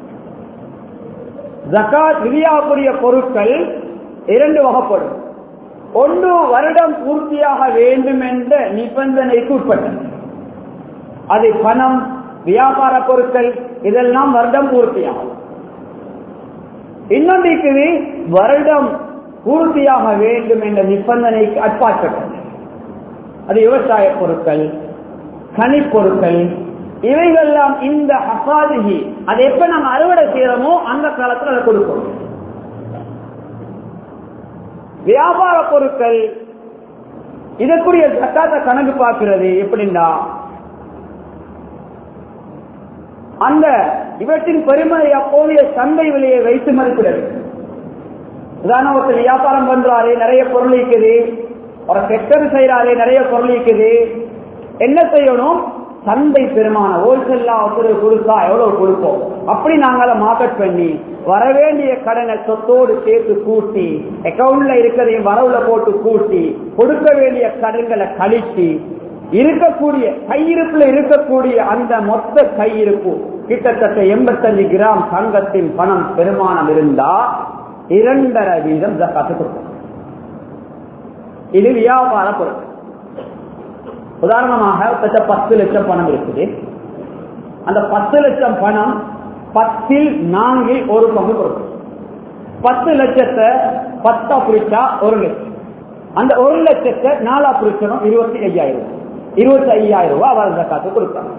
Speaker 1: ஜக்காத் விதியாகக்கூடிய பொருட்கள் இரண்டு வகைப்படும் ஒன்று வருடம் பூர்த்தியாக வேண்டும் என்ற நிபந்தனைக்கு உட்பட்டது அது பணம் வியாபார பொருட்கள் இதெல்லாம் வருடம் பூர்த்தியாகும் இன்னொன்று இருக்குது வருடம் பூர்த்தியாக வேண்டும் என்ற நிபந்தனைக்கு அட்பாற்பட்டது அது விவசாய பொருட்கள் கனிப்பொருட்கள் இவைகள்லாம் இந்த அசாதிகி அது எப்ப நம்ம அறுவடை செய்யறோமோ அந்த காலத்துல அதை கொடுக்கணும் வியாபார பொருட்கள் இதற்குரிய சட்டாத்த கணக்கு பார்க்கிறது எப்படின்னா அந்த இவற்றின் பெருமை அப்போதைய சந்தை விலையை வைத்து மதிப்பிடுறது உதாரணம் ஒருத்தர் வியாபாரம் பண்றாரு நிறைய பொருள் இருக்குது ஒரு செக்டர் செய்யறாரு நிறைய பொருள் இருக்குது என்ன செய்யணும் சந்தை பெருமான ஹோல்சேல்லா ஒருத்தர் கொடுத்தா எவ்வளவு கொடுப்போம் அப்படி நாங்கள மார்க்கெட் பண்ணி வரவேண்டிய கடனை சொத்தோடு சேர்த்து கூட்டி அக்கவுண்ட்ல இருக்கிறதையும் வரவுல போட்டு கூட்டி கொடுக்க வேண்டிய கடன்களை கழிச்சு இருக்கக்கூடிய கையிருப்புல இருக்கக்கூடிய அந்த மொத்த கையிருப்பு கிட்டத்தட்ட எண்பத்தஞ்சு கிராம் தங்கத்தின் பணம் பெருமானம் இருந்தா இரண்டரை வீதம் ஜக்காத்து கொடுக்கும் இது வியாபார பொருட்கள் உதாரணமாக கிட்ட பத்து லட்சம் பணம் இருக்குது அந்த பத்து லட்சம் பணம் பத்தில் நான்கில் ஒரு பங்கு கொடுக்கும் பத்து லட்சத்தை பத்தா பிரிச்சா ஒரு லட்சம் அந்த ஒரு லட்சத்தை நாலா பிரிச்சனும் இருபத்தி ஐயாயிரம் இருபத்தி ஐயாயிரம் ரூபாய் அவர் ஜக்காத்து கொடுத்தாங்க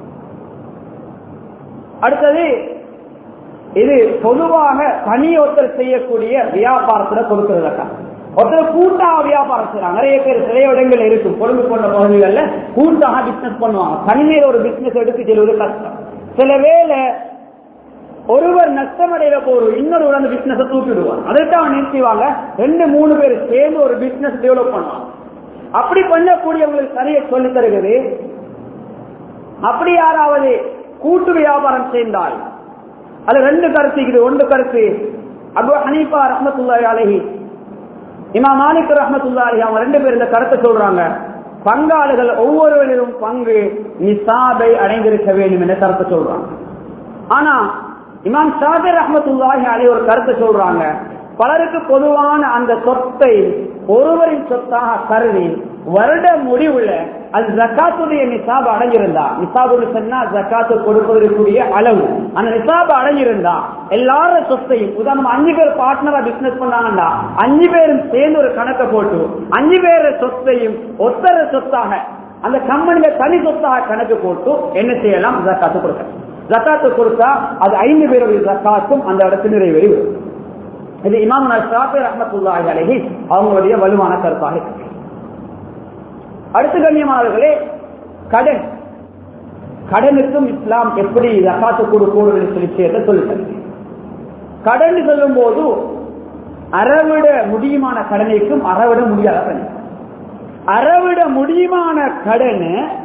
Speaker 1: அடுத்தது இது பொதுவாக தனி ஒருத்தர் செய்யக்கூடிய வியாபாரத்துல கொடுக்கிறது ஜக்காத்து ஒருத்தர் கூட்டாக வியாபாரம் செய்யறாங்க நிறைய பேர் சில இடங்கள் இருக்கும் கொழும்பு போன்ற பகுதிகளில் கூட்டாக பிசினஸ் பண்ணுவாங்க தனிமையில் ஒரு பிசினஸ் எடுத்து செல்வது கஷ்டம் சில வேளை ஒருவர் நஷ்டமடைகிற போது இன்னொருவர் அந்த பிசினஸ் தூக்கிடுவார் அதைத்தான் அவன் நிறுத்திவாங்க ரெண்டு மூணு பேர் சேர்ந்து ஒரு பிசினஸ் டெவலப் பண்ணுவாங்க அப்படி பண்ணக்கூடியவங்களுக்கு சரியை சொல்லி தருகிறது அப்படி யாராவது கூட்டு வியாபாரம் செய்தால் அது ரெண்டு கருத்து இருக்குது ஒன்று கருத்து அபு ஹனீஃபா ரஹமத்துல்லாஹி அலைஹி இமா மாலிக் ரஹமத்துல்லாஹி அவங்க ரெண்டு பேர் இந்த கருத்தை சொல்றாங்க பங்காளிகள் ஒவ்வொருவரிலும் பங்கு நிசாபை அடைந்திருக்க வேண்டும் என்ற கருத்தை சொல்றாங்க ஆனா இமாம் ஷாபிர் ரஹமத்துல்லாஹி அலை ஒரு கருத்தை சொல்றாங்க பலருக்கு பொதுவான அந்த சொத்தை ஒருவரின் சொத்தாக கருதி வருட முடிவுல அது ஜக்காத்துடைய நிசாபு அடைஞ்சிருந்தா நிசாபு சொன்னா ஜக்காத்து கொடுப்பதற்குரிய அளவு அந்த நிசாபு அடைஞ்சிருந்தா எல்லாரும் சொத்தையும் உதாரணம் அஞ்சு பேர் பார்ட்னரா பிசினஸ் பண்ணாங்கன்னா அஞ்சு பேரும் சேர்ந்து ஒரு கணக்கை போட்டு அஞ்சு பேர் சொத்தையும் ஒத்தர சொத்தாக அந்த கம்பெனில தனி சொத்தாக கணக்கு போட்டு என்ன செய்யலாம் ஜக்காத்து கொடுக்க ஜக்காத்து கொடுத்தா அது ஐந்து பேருடைய ஜக்காத்தும் அந்த இடத்தில் நிறைவேறி வரும் இது இமாம் ஷாஃபி ரஹமத்துல்லாஹி அலைஹி அவங்களுடைய வலுவான கருத்தாக இருக்கு அடுத்த கண்ணியமானவர்களே கடன் கடனுக்கும் இஸ்லாம் எப்படி ஜக்காத்து கொடுக்கணும் சொல்லி சேர்த்த சொல்லிட்டாங்க கடன் சொல்லும் போது அறவிட முடியுமான கடனைக்கும் அறவிட முடியாத கடன் அறவிட முடியுமான கடன்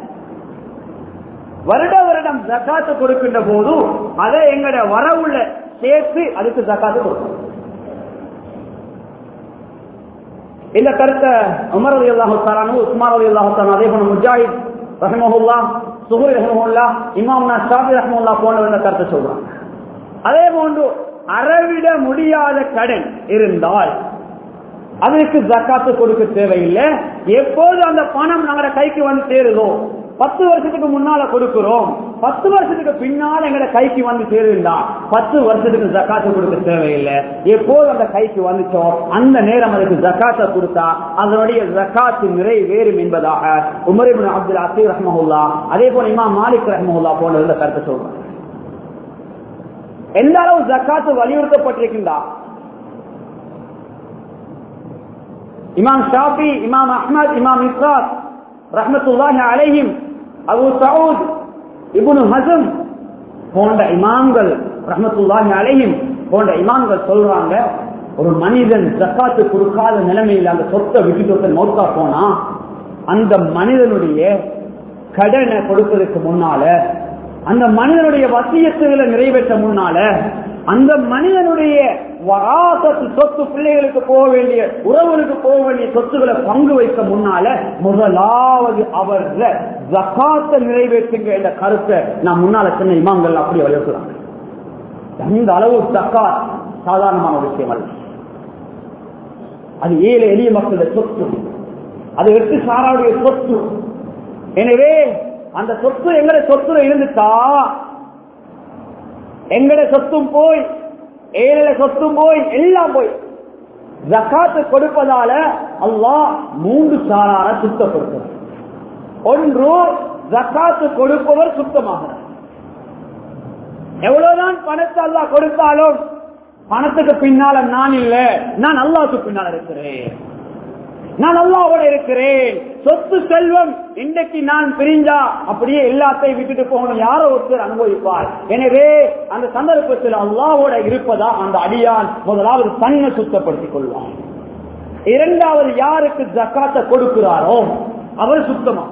Speaker 1: வருட வருடம் ஜக்காத்து கொடுக்கின்ற போது அதை எங்கட வரவுள்ள சேர்த்து அதுக்கு ஜக்காத்து கொடுக்கணும் இந்த கருத்தை உமர் அலி அல்லாஹு தாரானு உஸ்மான் அலி அல்லாஹு தாரானு அதே போல முஜாஹித் ரஹமஹுல்லா சுஹூர் ரஹமுல்லா இமாம்னா ஷாபி ரஹமுல்லா போன்ற கருத்தை சொல்றாங்க அதே போன்று அறவிட முடியாத கடன் இருந்தால் அதற்கு ஜக்காத்து கொடுக்க தேவையில்லை எப்போது அந்த பணம் நம்மளோட கைக்கு வந்து சேருதோ பத்து வருஷத்துக்கு முன்னால கொடுக்கிறோம் பத்து வருஷத்துக்கு பின்னால எங்கட கைக்கு வந்து சேருந்தா பத்து வருஷத்துக்கு ஜக்காத்து கொடுக்க தேவையில்லை எப்போது அந்த கைக்கு வந்துச்சோ அந்த நேரம் அதுக்கு ஜக்காத்தை கொடுத்தா அதனுடைய ஜக்காத்து நிறைவேறும் என்பதாக உமரிபின் அப்துல் அசீர் ரஹ்மஹுல்லா அதே போல இமா மாலிக் ரஹ்மஹுல்லா போன்ற கருத்தை சொல்றாங்க எந்த அளவு ஜக்காத்து வலியுறுத்தப்பட்டிருக்கின்றா இமாம் ஷாஃபி இமாம் அஹ்மத் இமாம் இஸ்ராத் ரஹமத்துல்லாஹி அலைஹிம் அபு சவுத் இப்னு ஹசம் போன்ற இமாம்கள் ரஹமத்துல்லாஹி அலைஹிம் போன்ற இமாம்கள் சொல்றாங்க ஒரு மனிதன் ஜக்காத்து கொடுக்காத நிலைமையில் அந்த சொத்தை விட்டுட்டு மௌத்தா போனா அந்த மனிதனுடைய கடனை கொடுப்பதற்கு முன்னால அந்த மனிதனுடைய வசியத்துகளை நிறைவேற்ற முன்னால அந்த மனிதனுடைய வராசத்து சொத்து பிள்ளைகளுக்கு போக வேண்டிய உறவுகளுக்கு போக வேண்டிய சொத்துக்களை பங்கு வைக்க முன்னால முதலாவது அவர் ஜக்காத்தை நிறைவேற்றுங்க என்ற கருத்தை நான் முன்னால சொன்ன இமாம்கள் அப்படி வலியுறுத்துறாங்க அந்த அளவு ஜக்காத் சாதாரணமான ஒரு விஷயம் அல்ல அது ஏழை எளிய மக்களுடைய சொத்து அது எட்டு சாராவுடைய சொத்து எனவே அந்த சொத்து எங்கட சொத்துல இருந்துட்டா எங்கட சொத்தும் போய் ஏழை சொத்தும் போய் எல்லாம் போய் ஜக்காத்து கொடுப்பதால அல்லாஹ் மூன்று சாரார சுத்தப்படுத்தும் ஒன்று ஜக்காத்து கொடுப்பவர் சுத்தமாகிறார் எவ்வளவுதான் பணத்தை அல்லாஹ் கொடுத்தாலும் பணத்துக்கு பின்னால நான் இல்ல நான் அல்லாவுக்கு பின்னால் இருக்கிறேன் நான் அல்லாவோட இருக்கிறேன் சொத்து செல்வம் இன்றைக்கு நான் பிரிஞ்சா அப்படியே எல்லாத்தையும் விட்டுட்டு போகணும் யாரோ ஒருத்தர் அனுபவிப்பார் எனவே அந்த சந்தர்ப்பத்தில் அல்லாவோட இருப்பதா அந்த அடியான் முதலாவது தன்னை சுத்தப்படுத்திக் கொள்வான் இரண்டாவது யாருக்கு ஜக்காத்தை கொடுக்கிறாரோ அவர் சுத்தமாகுவார்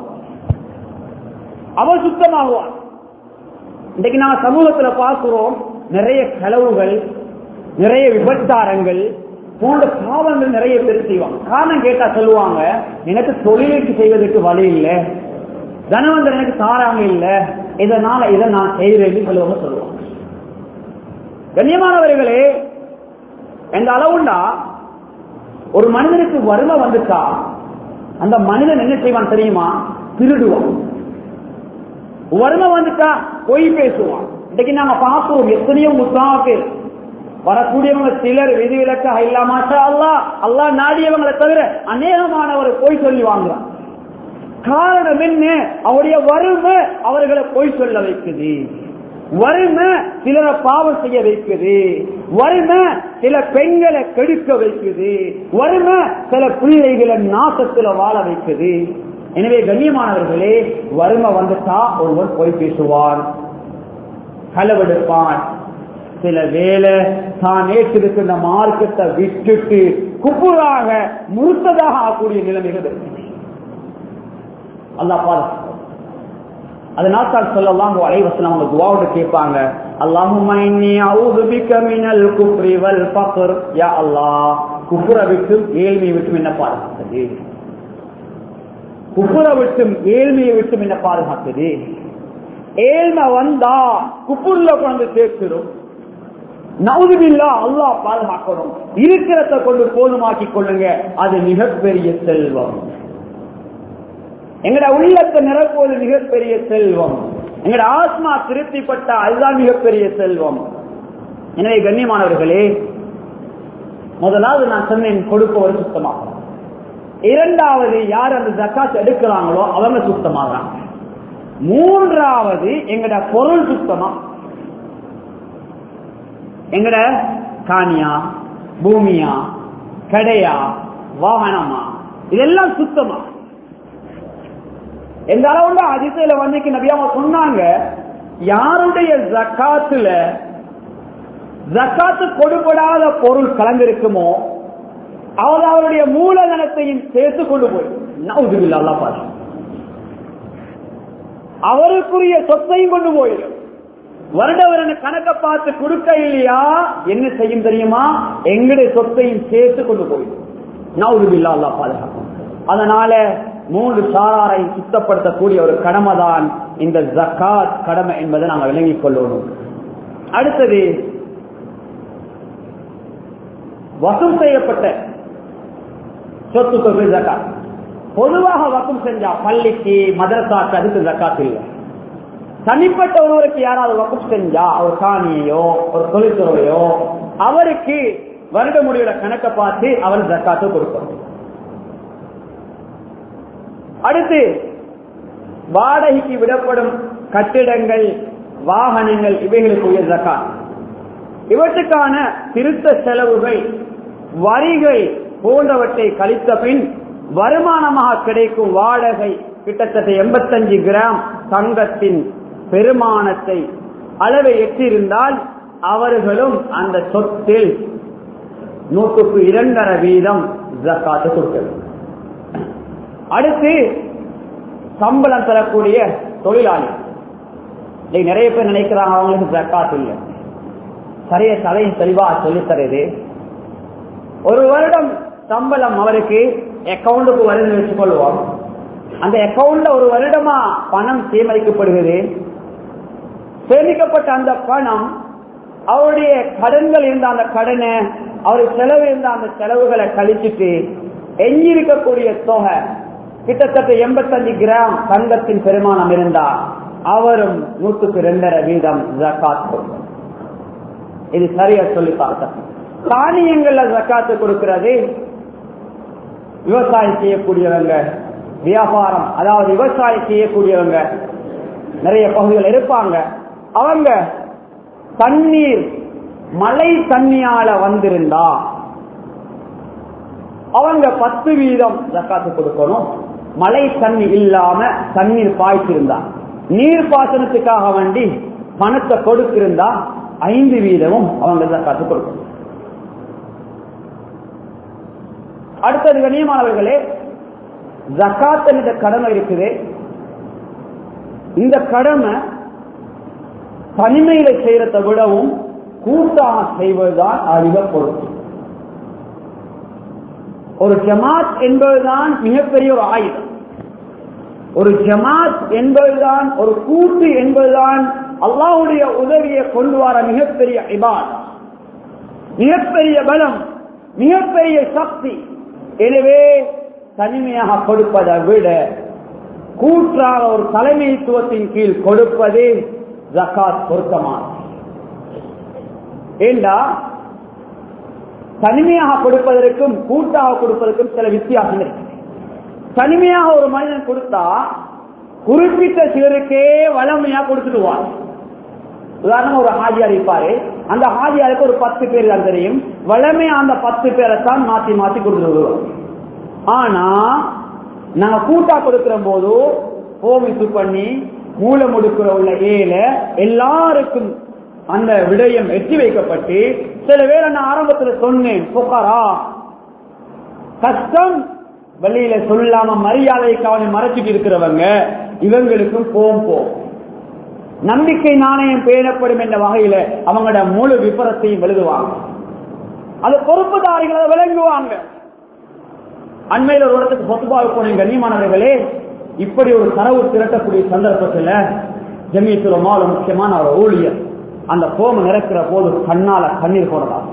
Speaker 1: அவர் சுத்தமாகுவார் இன்றைக்கு நாங்க சமூகத்துல பார்க்கிறோம் நிறைய செலவுகள் நிறைய விபச்சாரங்கள் போன்ற பாவங்கள் நிறைய பேர் செய்வாங்க காரணம் கேட்டா சொல்லுவாங்க எனக்கு தொழிலுக்கு செய்வதற்கு வழி இல்லை தனவந்தர் எனக்கு தாராங்க இல்ல இதனால இதை நான் செய்கிறேன்னு சொல்லுவாங்க சொல்லுவாங்க கண்ணியமானவர்களே எந்த அளவுண்டா ஒரு மனிதனுக்கு வறுமை வந்துட்டா அந்த மனிதன் என்ன செய்வான் தெரியுமா திருடுவான் வறுமை வந்துட்டா பொய் பேசுவான் இன்னைக்கு நாங்க பார்க்கிறோம் எத்தனையோ முத்தாக்கு வரக்கூடியவங்க சிலர் விதிவிலக்காக இல்லாம அல்லா அல்லா நாடியவங்களை தவிர அநேகமானவர் பொய் சொல்லி வாங்குறான் காரணம் என்ன அவருடைய வறுமை அவர்களை பொய் சொல்ல வைக்குது வறுமை சிலரை பாவம் செய்ய வைக்குது வறுமை சில பெண்களை கெடுக்க வைக்குது வறுமை சில பிள்ளைகளை நாசத்துல வாழ வைக்குது எனவே கண்ணியமானவர்களே வறுமை வந்துட்டா ஒருவர் பொய் பேசுவான் களவெடுப்பான் சில வேலை தான் ஏற்றிருக்கின்ற மார்க்கத்தை விட்டுட்டு குப்புறாக முழுத்ததாக ஆகக்கூடிய நிலைமைகள் இருக்கு அல்லா பாரு அதனால் தான் சொல்லலாம் அலைவசனம் அவங்க துவாவோட கேட்பாங்க அல்லாஹும்ம இன்னி அஊது பிக மினல் குஃப்ரி வல் ஃபக்ர் யா அல்லாஹ் குஃப்ர விட்டும் ஏழ்மையை விட்டும் என்ன பாதுகாத்தது குஃப்ர விட்டும் ஏழ்மையை விட்டும் என்ன பாதுகாத்தது ஏழ்மை வந்தா குப்புர்ல கொண்டு சேர்க்கிறோம் நவுதுபில்லா அல்லாஹ் பாதுகாக்கணும் இருக்கிறத கொண்டு போதுமாக்கி கொள்ளுங்க அது மிகப்பெரிய செல்வம் எங்கட உள்ளத்தை நிரப்புவது மிகப்பெரிய செல்வம் எங்கட ஆத்மா திருப்திப்பட்ட அதுதான் மிகப்பெரிய செல்வம் எனவே கண்ணியமானவர்களே முதலாவது நான் சொன்னேன் கொடுப்பவர் சுத்தமாகும் இரண்டாவது யார் அந்த ஜக்காத் எடுக்கிறாங்களோ அவங்க சுத்தமாகறாங்க மூன்றாவது எங்கட பொருள் சுத்தமா எங்கட காணியா பூமியா கடையா வாகனமா இதெல்லாம் சுத்தமா எந்த அளவுல அதிசயில வந்து நபியாம சொன்னாங்க யாருடைய ஜக்காத்துல ஜக்காத்து கொடுபடாத பொருள் கலந்திருக்குமோ அவர் அவருடைய மூலதனத்தையும் சேர்த்து கொண்டு போய் நவுதுபில்லா அல்லா பாரு அவருக்குரிய சொத்தையும் கொண்டு போயிடும் வருட வருட கணக்க பார்த்து கொடுக்க இல்லையா என்ன செய்யும் தெரியுமா எங்களுடைய சொத்தையும் சேர்த்து கொண்டு போயிடும் நவுதுபில்லா அல்லா பாதுகாக்கும் அதனால மூன்று சாராரை சுத்தப்படுத்தக்கூடிய ஒரு கடமை தான் இந்த ஜக்காத் கடமை என்பதை நாங்கள் விளங்கிக் கொள்ளணும் அடுத்தது வசூல் செய்யப்பட்ட சொத்துக்கள் ஜக்காத் பொதுவாக வசூல் செஞ்சா பள்ளிக்கு மதரசாக்கு அதுக்கு ஜக்காத் இல்லை தனிப்பட்ட ஒருவருக்கு யாராவது வகுப்பு செஞ்சா ஒரு காணியையோ ஒரு தொழில்துறையோ அவருக்கு வருட முடிவுல கணக்க பார்த்து அவர் ஜக்காத்து கொடுக்கணும் அடுத்து வாடகைக்கு விடப்படும் கட்டிடங்கள் வாகனங்கள் இவைகளுக்குரிய ஜக்காத் இவற்றுக்கான திருத்த செலவுகள் வரிகள் போன்றவற்றை கழித்த பின் வருமானமாக கிடைக்கும் வாடகை கிட்டத்தட்ட எண்பத்தஞ்சு கிராம் தங்கத்தின் பெருமானத்தை அளவை எட்டிருந்தால் அவர்களும் அந்த சொத்தில் நூற்றுக்கு இரண்டரை வீதம் ஜக்காத்து கொடுக்க அடுத்து சம்பளம் தரக்கூடிய தொழிலாளி நிறைய பேர் நினைக்கிறாங்க அவங்களுக்கு ஜக்காத் இல்லை சரிய தலையும் தெளிவா சொல்லித் தருது ஒரு வருடம் சம்பளம் அவருக்கு அக்கௌண்ட்டுக்கு வருது வச்சுக்கொள்வோம் அந்த அக்கௌண்ட்ல ஒரு வருடமா பணம் சேமிக்கப்படுகிறது சேமிக்கப்பட்ட அந்த பணம் அவருடைய கடன்கள் இருந்த அந்த கடனை அவருக்கு செலவு இருந்த அந்த செலவுகளை கழிச்சிட்டு எஞ்சி இருக்கக்கூடிய தொகை கிட்டத்தட்ட எண்பத்தஞ்சு கிராம் தங்கத்தின் பெருமானம் இருந்தா அவரும் நூற்றுக்கு ரெண்டரை வீதம் ஜக்காத் கொடுக்கும் இது சரியா சொல்லி பார்த்தோம் தானியங்கள்ல ஜக்காத்து கொடுக்கிறது விவசாயம் செய்யக்கூடியவங்க வியாபாரம் அதாவது விவசாயம் செய்யக்கூடியவங்க நிறைய பகுதிகள் இருப்பாங்க அவங்க தண்ணீர் மழை தண்ணியால வந்திருந்தா அவங்க பத்து வீதம் ஜக்காத்து கொடுக்கணும் மழை தண்ணி இல்லாம தண்ணீர் பாய்ச்சிருந்தா நீர் பாசனத்துக்காக வேண்டி பணத்தை கொடுத்திருந்தா ஐந்து வீதமும் அவங்க ஜக்காத்து கொடுக்கணும் அடுத்தது கண்ணியமானவர்களே ஜக்காத் என்ற கடமை இருக்குது இந்த கடமை தனிமையில செய்யறதை விடவும் கூட்டாக செய்வதுதான் அதிக பொருள் ஒரு ஜமாத் என்பதுதான் மிகப்பெரிய ஒரு ஆயுதம் ஒரு ஜமாத் என்பதுதான் ஒரு கூட்டு என்பதுதான் அல்லாஹுடைய உதவியை கொண்டு வர மிகப்பெரிய இபாத் மிகப்பெரிய பலம் மிகப்பெரிய சக்தி எனவே தனிமையாக கொடுப்பதை விட கூற்றாக ஒரு தலைமைத்துவத்தின் கீழ் கொடுப்பதே ஜக்காத் பொருத்தமான ஏண்டா தனிமையாக கொடுப்பதற்கும் கூட்டாக கொடுப்பதற்கும் சில வித்தியாசம் இருக்கு தனிமையாக ஒரு மனிதன் கொடுத்தா குறிப்பிட்ட சிலருக்கே வளமையா கொடுத்துடுவார் உதாரணம் ஒரு ஹாஜியார் இருப்பாரு அந்த ஹாஜியாருக்கு ஒரு பத்து பேர் தான் தெரியும் வளமையா அந்த பத்து பேரை தான் மாத்தி மாத்தி கொடுத்துருவோம் ஆனா நாங்க கூட்டா கொடுக்கிற போது ஹோமித்து பண்ணி மூல முடுக்கிற உள்ள ஏல எல்லாருக்கும் அந்த விடயம் எட்டி வைக்கப்பட்டு சில பேர் நான் ஆரம்பத்தில் சொன்னேன் புகாரா கஷ்டம் வெளியில சொல்லாம மரியாதைக்காக மறைச்சிட்டு இருக்கிறவங்க இவங்களுக்கும் போம் போம் நம்பிக்கை நாணயம் பேணப்படும் என்ற வகையில அவங்களோட முழு விபரத்தையும் எழுதுவாங்க அது பொறுப்புதாரிகளை விளங்குவாங்க அண்மையில் ஒரு இடத்துக்கு சொத்துபாக போன கண்ணியமானவர்களே இப்படி ஒரு தரவு திரட்டக்கூடிய சந்தர்ப்பத்தில் ஜமீத்துல மால முக்கியமான ஒரு ஊழியர் அந்த போம நிரக்கிற போது கண்ணால கண்ணீர் போடலாம்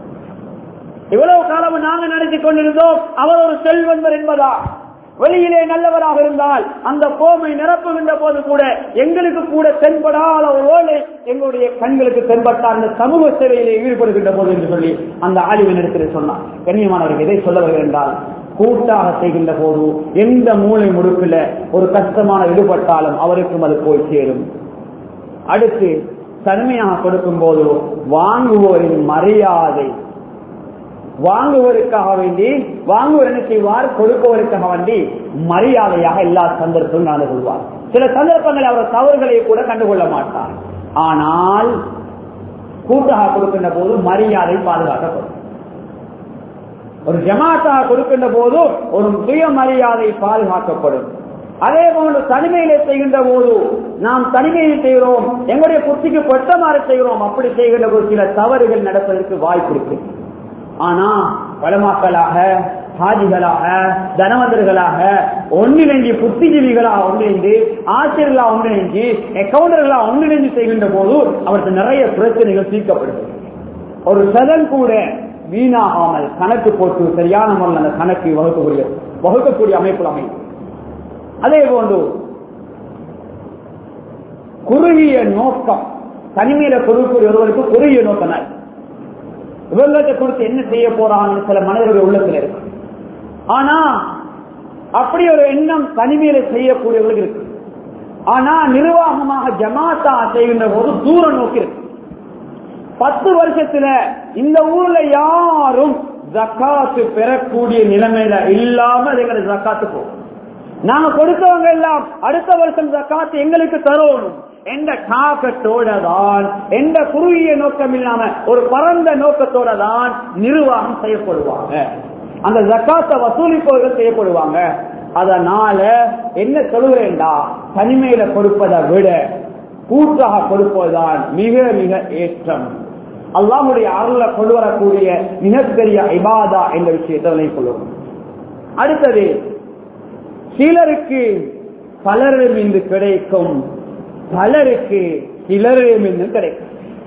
Speaker 1: இவ்வளவு காலம் நாங்க நினைத்துக் கொண்டிருந்தோம் அவர் ஒரு செல்வந்தர் என்பதா வெளியிலே நல்லவராக இருந்தால் அந்த கோமை நிரப்புகின்ற போது கூட எங்களுக்கு கூட தென்படாத ஒரு ஓலை எங்களுடைய கண்களுக்கு தென்பட்ட அந்த சமூக சேவையிலே ஈடுபடுகின்ற போது என்று சொல்லி அந்த ஆய்வின் இடத்தில் சொன்னார் கண்ணியமானவர்கள் எதை சொல்ல வருகிறேன் என்றால் கூட்டாக செய்கின்ற போது எந்த மூளை முடுக்கில் ஒரு கஷ்டமான ஈடுபட்டாலும் அவருக்கும் அது போய் சேரும் அடுத்து தன்மையாக கொடுக்கும் போது வாங்குவோரின் மரியாதை வாங்குவதற்காக வேண்டி வாங்குவர் என்ன செய்வார் கொடுப்பவருக்காக வேண்டி மரியாதையாக எல்லா சந்தர்ப்பமும் நடந்து கொள்வார் சில சந்தர்ப்பங்களில் அவர் தவறுகளை கூட கண்டுகொள்ள மாட்டார் ஆனால் கூட்டாக கொடுக்கின்ற போது மரியாதை பாதுகாக்கப்படும் ஒரு ஜமாத்தாக கொடுக்கின்ற போது ஒரு சுய மரியாதை பாதுகாக்கப்படும் அதே போன்று தனிமையிலே செய்கின்ற போது நாம் தனிமையில் செய்கிறோம் எங்களுடைய புத்திக்கு பொட்டமாறு செய்கிறோம் அப்படி செய்கின்ற போது சில தவறுகள் நடப்பதற்கு வாய்ப்பு இருக்கு ஆனா பலமாக்களாக ஹாஜிகளாக தனவந்தர்களாக ஒன்றிணைஞ்சு புத்திஜீவிகளாக ஒன்றிணைந்து ஆசிரியர்களாக ஒன்றிணைஞ்சு அக்கௌண்டர்களாக ஒன்றிணைந்து செய்கின்ற போது அவருக்கு நிறைய பிரச்சனைகள் தீர்க்கப்படுகிறது ஒரு சதன் கூட வீணாகாமல் கணக்கு போட்டு சரியான முறையில் அந்த கணக்கு வகுக்கக்கூடிய வகுக்கக்கூடிய அமைப்புகள் அமையும் அதே போன்று குறுகிய நோக்கம் தனிமையில கொடுக்கக்கூடிய ஒருவருக்கு குறுகிய நோக்கம் தான் இவங்கள்ட்ட கொடுத்து என்ன செய்ய போறாங்கன்னு சில மனிதர்கள் உள்ளத்தில் இருக்கு ஆனா அப்படி ஒரு எண்ணம் தனிமையில செய்யக்கூடியவர்களுக்கு இருக்கு ஆனா நிர்வாகமாக ஜமாத்தா செய்கின்ற போது தூர நோக்கி இருக்கு பத்து வருஷத்துல இந்த ஊர்ல யாரும் ஜக்காத்து பெறக்கூடிய நிலைமையில இல்லாம எங்களை ஜக்காத்து போகும் நாங்க கொடுத்தவங்க எல்லாம் அடுத்த வருஷம் ஜக்காத்து எங்களுக்கு தரணும் எந்த காக்கத்தோட தான் எந்த குறுகிய நோக்கம் இல்லாம ஒரு பரந்த நோக்கத்தோட தான் நிர்வாகம் செய்யப்படுவாங்க அந்த ஜக்காத்தை வசூலிப்பவர்கள் செய்யப்படுவாங்க அதனால என்ன சொல்லுவேண்டா தனிமையில கொடுப்பதை விட கூட்டாக கொடுப்பதுதான் மிக மிக ஏற்றம் அல்லாஹுடைய அருளை கொண்டு வரக்கூடிய மிகப்பெரிய இபாதா என்ற விஷயத்தை விலை கொள்ளும் அடுத்தது சிலருக்கு பலரிடமிருந்து கிடைக்கும் பலருக்கு சிலரிடமிருந்து கிடைக்கும்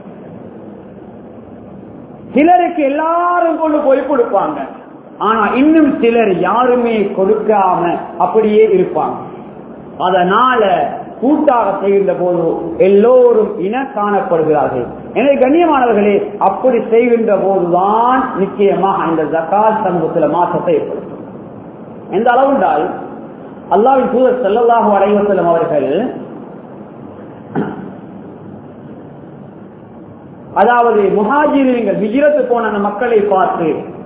Speaker 1: சிலருக்கு எல்லாரும் கொண்டு போய் கொடுப்பாங்க ஆனா இன்னும் சிலர் யாருமே கொடுக்காம அப்படியே இருப்பாங்க அதனால கூட்டாக செய்கின்ற போது எல்லோரும் இன காணப்படுகிறார்கள் எனவே கண்ணியமானவர்களே அப்படி செய்கின்ற போதுதான் நிச்சயமாக இந்த ஜக்காத் சமூகத்தில் மாற்றத்தை ஏற்படுத்தும் எந்த அளவு என்றால் அல்லாவின் தூதர் செல்லல்லாஹு அலைவசலம் அவர்கள் அதாவது முஹாஜிர்கள் விஜயத்து போன அந்த மக்களை பார்த்து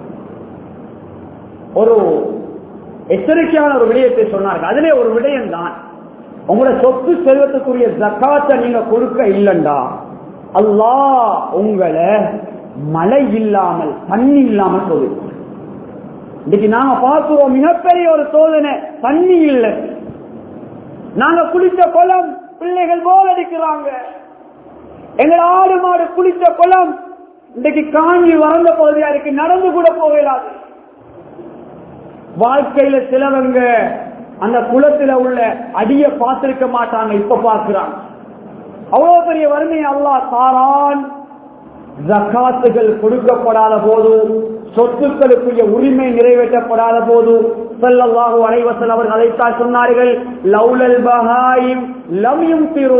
Speaker 1: ஒரு எச்சரிக்கையான ஒரு விடயத்தை சொன்னார்கள் அதிலே ஒரு விடயம் தான் உங்களோட சொத்து செல்வத்துக்குரிய ஜக்காத்தை நீங்க கொடுக்க இல்லண்டா அல்லாஹ் உங்களை மழை இல்லாமல் தண்ணி இல்லாமல் சொல்லுங்க இன்னைக்கு நாங்க பார்க்கிறோம் மிகப்பெரிய ஒரு சோதனை தண்ணி இல்லை நாங்க குளிச்ச குளம் பிள்ளைகள் போல் அடிக்கிறாங்க எங்கள் ஆடு மாடு குளிச்ச குளம் இன்றைக்கு காஞ்சி வறந்த பகுதியா இருக்கு நடந்து கூட போகலாது வாழ்க்கையில சிலவங்க அந்த குளத்துல உள்ள அடிய பார்த்திருக்க மாட்டாங்க இப்ப பார்க்கிறாங்க அவ்வளவு பெரிய வறுமையை அல்லா தாரான் ஜக்காத்துகள் கொடுக்கப்படாத போது சொத்துக்களுக்குரிய உரிமை நிறைவேற்றப்படாத போது செல்லல்லாஹு அலைவசல் அவர்கள் அதைத்தான் சொன்னார்கள் லவ்லல் பஹாயிம் லம்யும் திரு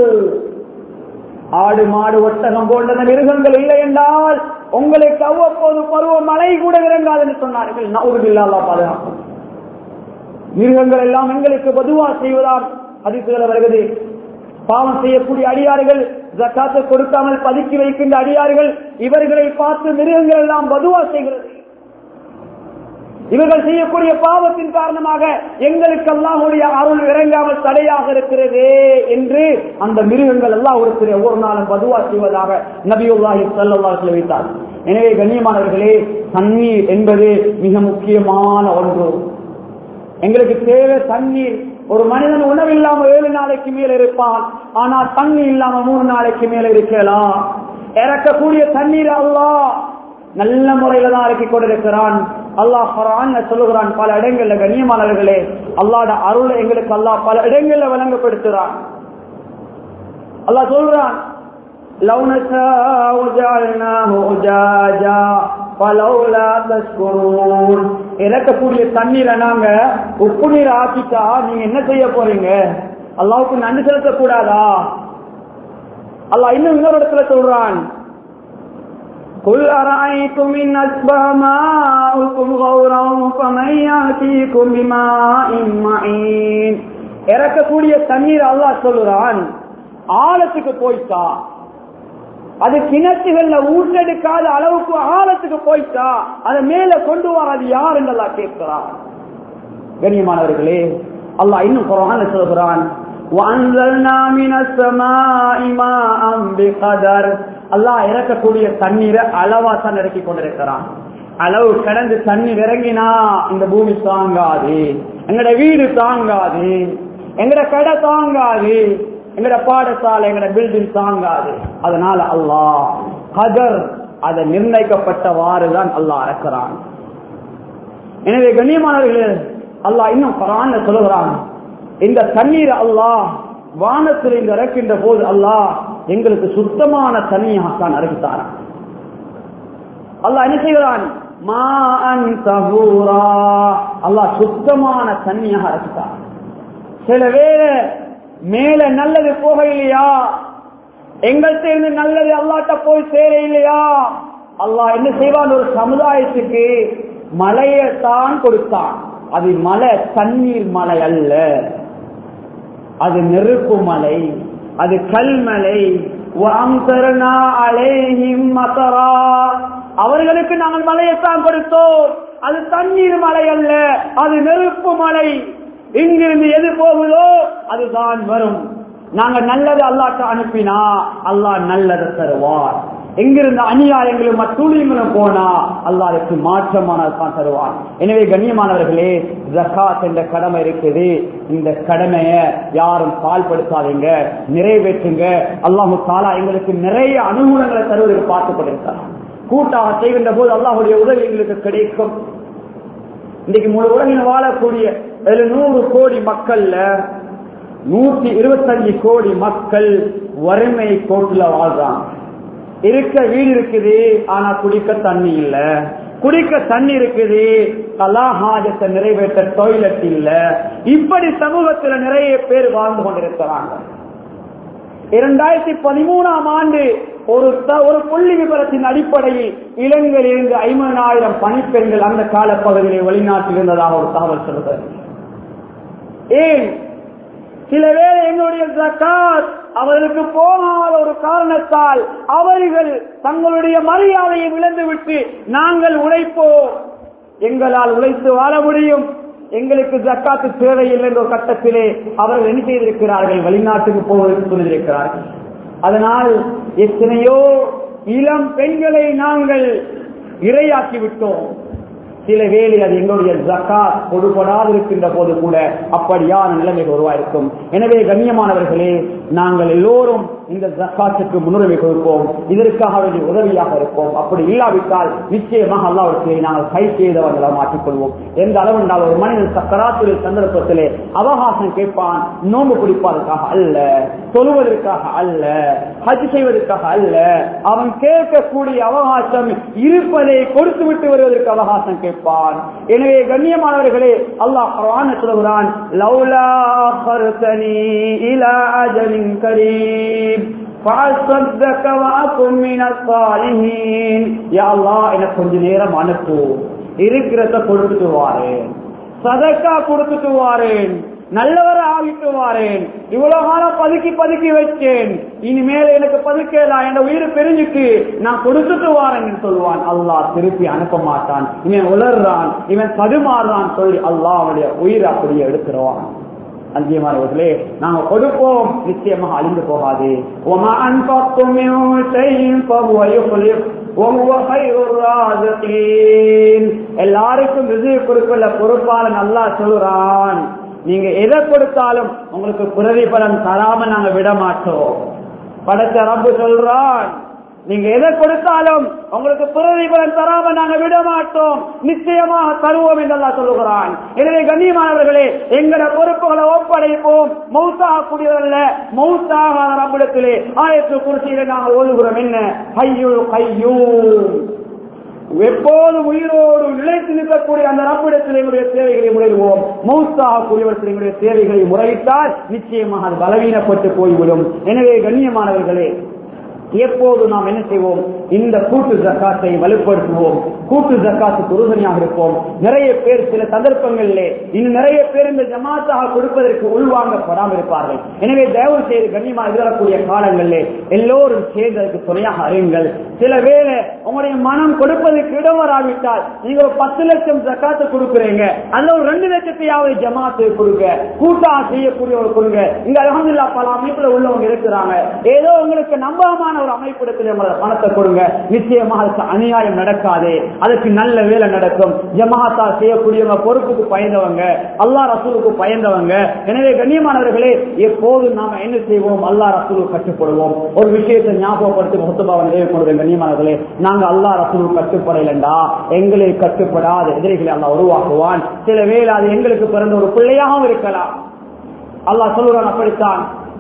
Speaker 1: ஆடு மாடு ஒட்டகம் போன்ற மிருகங்கள் இல்லை என்றால் உங்களுக்கு அவ்வப்போது பருவ மழை கூட இறங்காது என்று சொன்னார்கள் நவுதில்லா பாதுகாப்பு மிருகங்கள் எல்லாம் எங்களுக்கு பதுவா செய்வதால் அதிர்ச்சிகள் வருகிறது பாவம் செய்யக்கூடிய அடியார்கள் ஜக்காத்தை கொடுக்காமல் பதுக்கி வைக்கின்ற அடியார்கள் இவர்களை பார்த்து மிருகங்கள் எல்லாம் பதுவா செய்கிறது இவர்கள் செய்யக்கூடிய பாவத்தின் காரணமாக எங்களுக்கு அல்லாஹுடைய அருள் இறங்காமல் தடையாக இருக்கிறதே என்று அந்த மிருகங்கள் எல்லாம் ஒரு ஒவ்வொரு நாளும் பதுவா செய்வதாக நபியுல்லாஹி சல்லாஹ் வைத்தார் எனவே கண்ணியமானவர்களே தண்ணீர் என்பது மிக முக்கியமான ஒன்று எங்களுக்கு தேவை தண்ணீர் ஒரு மனிதன் உணவில்லாம ஏழு நாளைக்கு மேல இருப்பான் ஆனா தண்ணி இல்லாம மூணு நாளைக்கு மேல இருக்கலாம் இறக்கக்கூடிய தண்ணீர் அல்லாஹ் நல்ல முறையில தான் இறக்கி கொண்டிருக்கிறான் அல்லாஹ் குரான் சொல்லுகிறான் பல இடங்கள்ல கண்ணியமானவர்களே அல்லாட அருள் எங்களுக்கு அல்லாஹ் பல இடங்கள்ல வழங்கப்படுத்துறான் அல்லாஹ் சொல்றான் لو نشاء جعلناه أجاجا فلولا تشكرون இறக்கக்கூடிய தண்ணீரை நாங்க உப்பு நீர் ஆக்கிட்டா நீங்க என்ன செய்ய போறீங்க அல்லாவுக்கு நன்றி செலுத்த கூடாதா அல்லாஹ் இன்னும் இன்னொரு இடத்துல சொல்றான் قل أرأيتم إن أصبح ماؤكم غورا فمن يأتيكم بماء معين இறக்கக்கூடிய தண்ணீர் அல்லாஹ் சொல்லுறான் ஆழத்துக்கு போயிட்டா அது கிணத்துகள்ல ஊட்டெடுக்காத அளவுக்கு ஆழத்துக்கு போயிட்டா அதை மேல கொண்டு வராது யார் என்றெல்லாம் கேட்கிறான் கண்ணியமானவர்களே அல்லாஹ் இன்னும் குரான் சொல்கிறான் அல்லாஹ் இறக்கக்கூடிய தண்ணீரை அளவா தான் இறக்கி கொண்டிருக்கிறான் அளவு கடந்து தண்ணீர் இறங்கினா இந்த பூமி தாங்காது எங்கட வீடு தாங்காது எங்கட கடை தாங்காது எங்கட பாடசாலை எங்கட பில்டிங் தாங்காது அதனால அல்லாஹ் கதர் அதை நிர்ணயிக்கப்பட்டவாறு தான் அல்லாஹ் இறக்கிறான் எனவே கண்ணியமானவர்களே அல்லாஹ் இன்னும் பரான சொல்லுகிறான் இந்த தண்ணீர் அல்லாஹ் வானத்தில் இங்கு இறக்கின்ற போது அல்லாஹ் எங்களுக்கு சுத்தமான தண்ணியாக தான் இறக்கித்தாரான் அல்லாஹ் என்ன செய்கிறான் அல்லாஹ் சுத்தமான தண்ணியாக இறக்கித்தார் சில வேலை மேல நல்லது போக இல்லையா எங்கள்கிட்ட இருந்து நல்லது அல்லாட்ட போய் சேர இல்லையா அல்லாஹ் என்ன செய்வான் ஒரு சமுதாயத்துக்கு மலையை தான் கொடுத்தான் அது மலை தண்ணீர் மலை அல்ல அது நெருப்பு மலை அது கல்மலை அவர்களுக்கு நாங்கள் மலையைத்தான் கொடுத்தோம் அது தண்ணீர் மலை அல்ல அது நெருப்பு மலை இங்கிருந்து எது போகுதோ அதுதான் வரும் நாங்க நல்லது அல்லாட்ட அனுப்பினா அல்லாஹ் நல்லதை தருவார் எங்கிருந்த அநியாயங்களும் அத்துழியங்களும் போனா அல்லாருக்கு மாற்றமானதான் தருவான் எனவே கண்ணியமானவர்களே ஜகாத் என்ற கடமை இருக்குது இந்த கடமையை யாரும் பால்படுத்தாதீங்க நிறைவேற்றுங்க அல்லாஹு தாலா எங்களுக்கு நிறைய அனுகூலங்களை தருவதற்கு பார்த்துக் கொண்டிருக்கிறார் கூட்டாக செய்கின்ற போது அல்லாஹுடைய உதவி எங்களுக்கு கிடைக்கும் இன்னைக்கு முழு உலகில் வாழக்கூடிய அதுல நூறு கோடி மக்கள்ல நூத்தி இருபத்தஞ்சு கோடி மக்கள் வறுமை கோட்டுல வாழ்றாங்க இருக்க வீடு இருக்குது ஆனா குடிக்க தண்ணி இல்ல குடிக்க தண்ணி இருக்குது கலாஹாஜத்தை நிறைவேற்ற டொய்லெட் இல்ல இப்படி சமூகத்துல நிறைய பேர் வாழ்ந்து கொண்டிருக்கிறாங்க இரண்டாயிரத்தி பதிமூணாம் ஆண்டு ஒரு த- ஒரு புள்ளி விவரத்தின் அடிப்படையில் இலங்கையில் இருந்து ஐம்பதாயிரம் பணிப்பெண்கள் அந்த காலப்பகுதியிலே வெளிநாட்டில் இருந்ததாக ஒரு தகவல் சொல்கிறது ஏன் சில வேளை எங்களுடைய ஜக்காத் அவர்களுக்கு போகாத ஒரு காரணத்தால் அவர்கள் தங்களுடைய மரியாதையை இழந்துவிட்டு நாங்கள் உழைப்போம் எங்களால் உழைத்து வாழ முடியும் எங்களுக்கு ஜக்காத்து தேவையில்லை என்ற ஒரு கட்டத்திலே அவர்கள் என்ன செய்திருக்கிறார்கள் வெளிநாட்டுக்கு போவதற்கு சொல்லியிருக்கிறார்கள் அதனால் எத்தனையோ இளம் பெண்களை நாங்கள் இரையாக்கி விட்டோம் சில வேளை அது எங்களுடைய ஜக்காத் கொடுபடாது இருக்கின்ற போது கூட அப்படியான நிலைமை உருவாயிருக்கும் எனவே கண்ணியமானவர்களே நாங்கள் எல்லோரும் இந்த ஜக்காத்துக்கு முன்னுரிமை கொடுப்போம் இதற்காக வேண்டிய உதவியாக இருப்போம் அப்படி இல்லாவிட்டால் நிச்சயமாக அல்லாவிற்கு நாங்கள் கை செய்தவர்களை மாற்றிக்கொள்வோம் எந்த அளவு என்றால் ஒரு மனிதன் சக்கராத்துடைய சந்தர்ப்பத்திலே அவகாசம் கேட்பான் நோன்பு குடிப்பதற்காக அல்ல தொழுவதற்காக அல்ல ஹஜ் செய்வதற்காக அல்ல அவன் கேட்கக்கூடிய அவகாசம் இருப்பதை கொடுத்து விட்டு வருவதற்கு அவகாசம் கேட்பான் எனவே கண்ணியமானவர்களே அல்லாஹ் குர்ஆனில் சொல்கிறான் லௌலா அخرتني الى اجل قريب فاصدق واكن من الصالحين يا الله எனக்கு கொஞ்ச நேரம் அனுப்பு இருக்கிறத கொடுத்துட்டு வாரேன் சதக்கா கொடுத்துட்டு வாரேன் நல்லவர ஆகிட்டு வாரேன் இவ்வளவு காலம் பதுக்கி பதுக்கி வச்சேன் இனிமேல் எனக்கு பதுக்கலாம் என் உயிர் பெருஞ்சுக்கு நான் கொடுத்துட்டு வாரேன் என்று சொல்வான் அல்லாஹ் திருப்பி அனுப்ப மாட்டான் இவன் உளர்றான் இவன் தடுமாறுறான் சொல்லி அல்லாஹ் அவனுடைய உயிர் அப்படியே எடுத்துருவான் அந்தியமானவர்களே நாங்க கொடுப்போம் நிச்சயமாக அழிந்து போகாது وَمَا أَنفَقْتُم مِّن شَيْءٍ فَهُوَ يُخْلِفُ وَهُوَ خَيْرُ الرَّازِقِينَ எல்லாருக்கும் ரிஸ்க் கொடுக்கல பொறுப்பாளன் அல்லாஹ் சொல்றான் நீங்க எதை கொடுத்தாலும் உங்களுக்கு பிரதிபலன் தராம நாங்க விட மாட்டோம் படைச்ச ரப்பு சொல்றான் நீங்க எதை கொடுத்தாலும் உங்களுக்கு பிரதிபலன் தராம நாங்க விட மாட்டோம் நிச்சயமாக தருவோம் என்றெல்லாம் சொல்லுகிறான் எனவே கண்ணியமானவர்களே எங்கட பொறுப்புகளை ஒப்படைப்போம் மௌத்தாக கூடியவர்கள மௌத்தாக ரப்பிடத்திலே ஆயத்து குறிச்சியில நாங்கள் ஓதுகிறோம் என்ன கையுள் கையூம் எப்போது உயிரோடு நிலைத்து நிற்கக்கூடிய அந்த ரப்பிடத்தில் எங்களுடைய தேவைகளை முறையிடுவோம் மௌத்தாக கூடியவர்கள் எங்களுடைய தேவைகளை முறையிட்டால் நிச்சயமாக அது பலவீனப்பட்டு போய்விடும் எனவே கண்ணியமானவர்களே எப்போது நாம் என்ன செய்வோம் இந்த கூட்டு ஜக்காத்தை வலுப்படுத்துவோம் கூட்டு ஜக்காத்துக்கு உறுதுணையாக இருப்போம் நிறைய பேர் சில சந்தர்ப்பங்களிலே இன்னும் நிறைய பேர் இந்த ஜமாத்தாக கொடுப்பதற்கு உள்வாங்கப்படாமல் இருப்பார்கள் எனவே தயவு செய்து கண்ணியமாக எதிரக்கூடிய காலங்களிலே எல்லோரும் சேர்ந்து அதற்கு துணையாக அறியுங்கள் சில வேளை உங்களுடைய மனம் கொடுப்பதற்கு இடம் வராவிட்டால் நீங்க ஒரு பத்து லட்சம் ஜக்காத்து கொடுக்குறீங்க அதுல ஒரு ரெண்டு லட்சத்தையாவது ஜமாத்து கொடுங்க கூட்டாக செய்யக்கூடியவர் கொடுங்க இங்க அலமதுல்லா பல அமைப்புல உள்ளவங்க இருக்கிறாங்க ஏதோ உங்களுக்கு நம்பகமான ஒரு அமைப்பிடத்தில் உங்களோட பணத்தை கொடுங்க நிச்சயமாக அதுக்கு அநியாயம் நடக்காது அதுக்கு நல்ல வேலை நடக்கும் ஜமாத்தா செய்யக்கூடியவங்க பொறுப்புக்கு பயந்தவங்க அல்லாஹ் ரசூலுக்கு பயந்தவங்க எனவே கண்ணியமானவர்களே எப்போதும் நாம என்ன செய்வோம் அல்லாஹ் ரசூலுக்கு கட்டுப்படுவோம் ஒரு விஷயத்தை ஞாபகப்படுத்தி முகத்துபாவை நிறைவு கொள்வேன் கண்ணியமானவர்களே நாங்க அல்லாஹ் ரசூலுக்கு கட்டுப்படலண்டா எங்களை கட்டுப்படாத எதிரிகளை அல்லாஹ் உருவாக்குவான் சில வேளை அது எங்களுக்கு பிறந்த ஒரு பிள்ளையாகவும் இருக்கலாம் அல்லாஹ் சொல்லுவான் அப்படித்தான்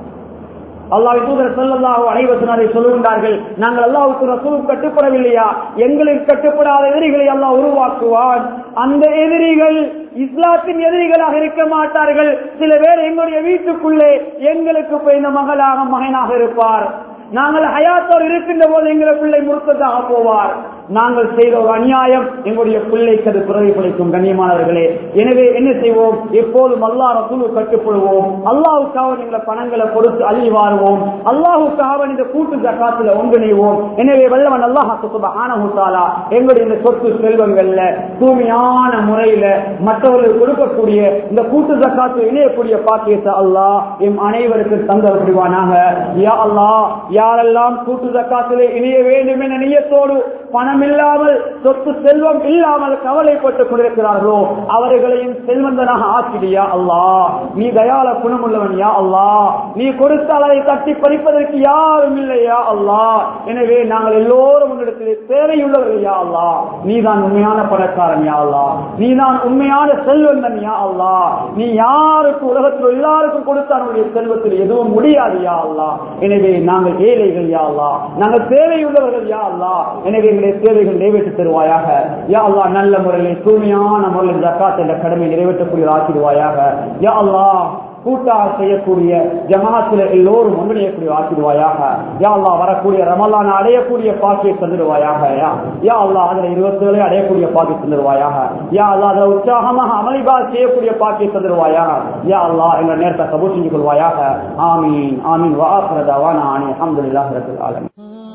Speaker 1: அல்லாஹ் தூதர் சொல்லல்லாஹு அனைவசனாரை சொல்லுகின்றார்கள் நாங்கள் அல்லாஹுக்கு ரசூலுக்கு கட்டுப்படவில்லையா எங்களுக்கு கட்டுப்படாத எதிரிகளை அல்லாஹ் உருவாக்குவான் அந்த எதிரிகள் இஸ்லாத்தின் எதிரிகளாக இருக்க மாட்டார்கள் சில பேர் எங்களுடைய வீட்டுக்குள்ளே எங்களுக்கு இந்த மகளாக மகனாக இருப்பார் நாங்கள் ஹயாத்தோர் இருக்கின்ற போது எங்களை பிள்ளை முறுக்கத்தாக போவார் நாங்கள் செய்த ஒரு அநியாயம் எங்களுடைய பிள்ளைக்கு அது பிரதிபலிக்கும் கண்ணியமானவர்களே எனவே என்ன செய்வோம் எப்போதும் அல்லா ரசூலு கட்டுப்படுவோம் அல்லாவுக்காக எங்களை பணங்களை கொடுத்து அள்ளி வாருவோம் அல்லாஹுக்காக இந்த கூட்டு ஜக்காத்துல ஒன்றிணைவோம் எனவே வல்லவன் அல்லாஹ் ஆனஹூத்தாலா எங்களுடைய இந்த சொத்து செல்வங்கள்ல தூய்மையான முறையில மற்றவர்களுக்கு கொடுக்கக்கூடிய இந்த கூட்டு ஜக்காத்து இணையக்கூடிய பாக்கியத்தை அல்லாஹ் எம் அனைவருக்கும் தந்தல் புரிவானாக யா அல்லாஹ் யாரெல்லாம் கூட்டு ஜக்காத்திலே இணைய வேண்டும் என நியத்தோடு பணம் இல்லாமல் சொத்து செல்வம் இல்லாமல் கவலைப்பட்டுக் கொண்டிருக்கிறார்களோ அவர்களையும் செல்வந்தனாக ஆக்கிடியா அல்லாஹ் நீ தயால குணமுள்ளவன் யா அல்லாஹ் நீ கொடுத்தால் அதை தட்டி பறிப்பதற்கு யாரும் இல்லையா அல்லாஹ் எனவே நாங்கள் எல்லோரும் உன்னிடத்தில் தேவையுள்ளவர்கள் யா அல்லாஹ் நீதான் உண்மையான பணக்காரன் யா அல்லாஹ் நீதான் உண்மையான செல்வந்தன் யா அல்லாஹ் நீ யாருக்கு உலகத்தில் எல்லாருக்கும் கொடுத்தானுடைய செல்வத்தில் எதுவும் முடியாது யா அல்லாஹ் எனவே நாங்கள் ஏழைகள் யா அல்லாஹ் நாங்கள் தேவையுள்ளவர்கள் யா அல்லாஹ் எனவே எங்களுடைய தேவைகள் நிறைவேற்றி தருவாயாக யா அல்லாஹ் நல்ல முறையில் தூய்மையான முறையில் ஜக்காத் என்ற கடமை நிறைவேற்றக்கூடிய ஆக்கிடுவாயாக யா அல்லாஹ் கூட்டாக செய்யக்கூடிய ஜமாத்துல எல்லோரும் ஒன்றிணையக்கூடிய ஆக்கிடுவாயாக யா அல்லா வரக்கூடிய ரமலான் அடையக்கூடிய பாக்கியை தந்துடுவாயாக யா யா அல்லா அதுல இருபத்தி ஏழு அடையக்கூடிய பாக்கியை தந்துடுவாயாக யா அல்லா அதுல உற்சாகமாக அமளிபா செய்யக்கூடிய பாக்கியை தந்துடுவாயாக யா அல்லா எங்க நேரத்தை கபூர் செஞ்சு கொள்வாயாக ஆமீன் ஆமீன் வாக்குறதாவான ஆணி அஹமதுல்லாஹ் ரபுல் ஆலமீன்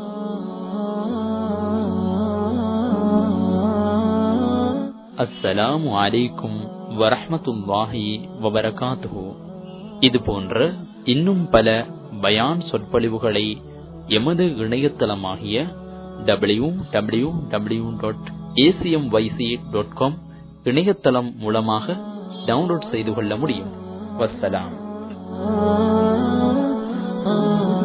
Speaker 2: அஸ்ஸலாமு அலைக்கும் வரஹ்மத்துல்லாஹி வபரகாத்துஹு இது போன்ற இன்னும் பல பயான் சொற்பொழிவுகளை எமது இணையதளமாகிய W W W dot ACM YC dot com இணையதளம் மூலமாக டவுன்லோட் செய்து கொள்ள முடியும் வஸ்ஸலாம்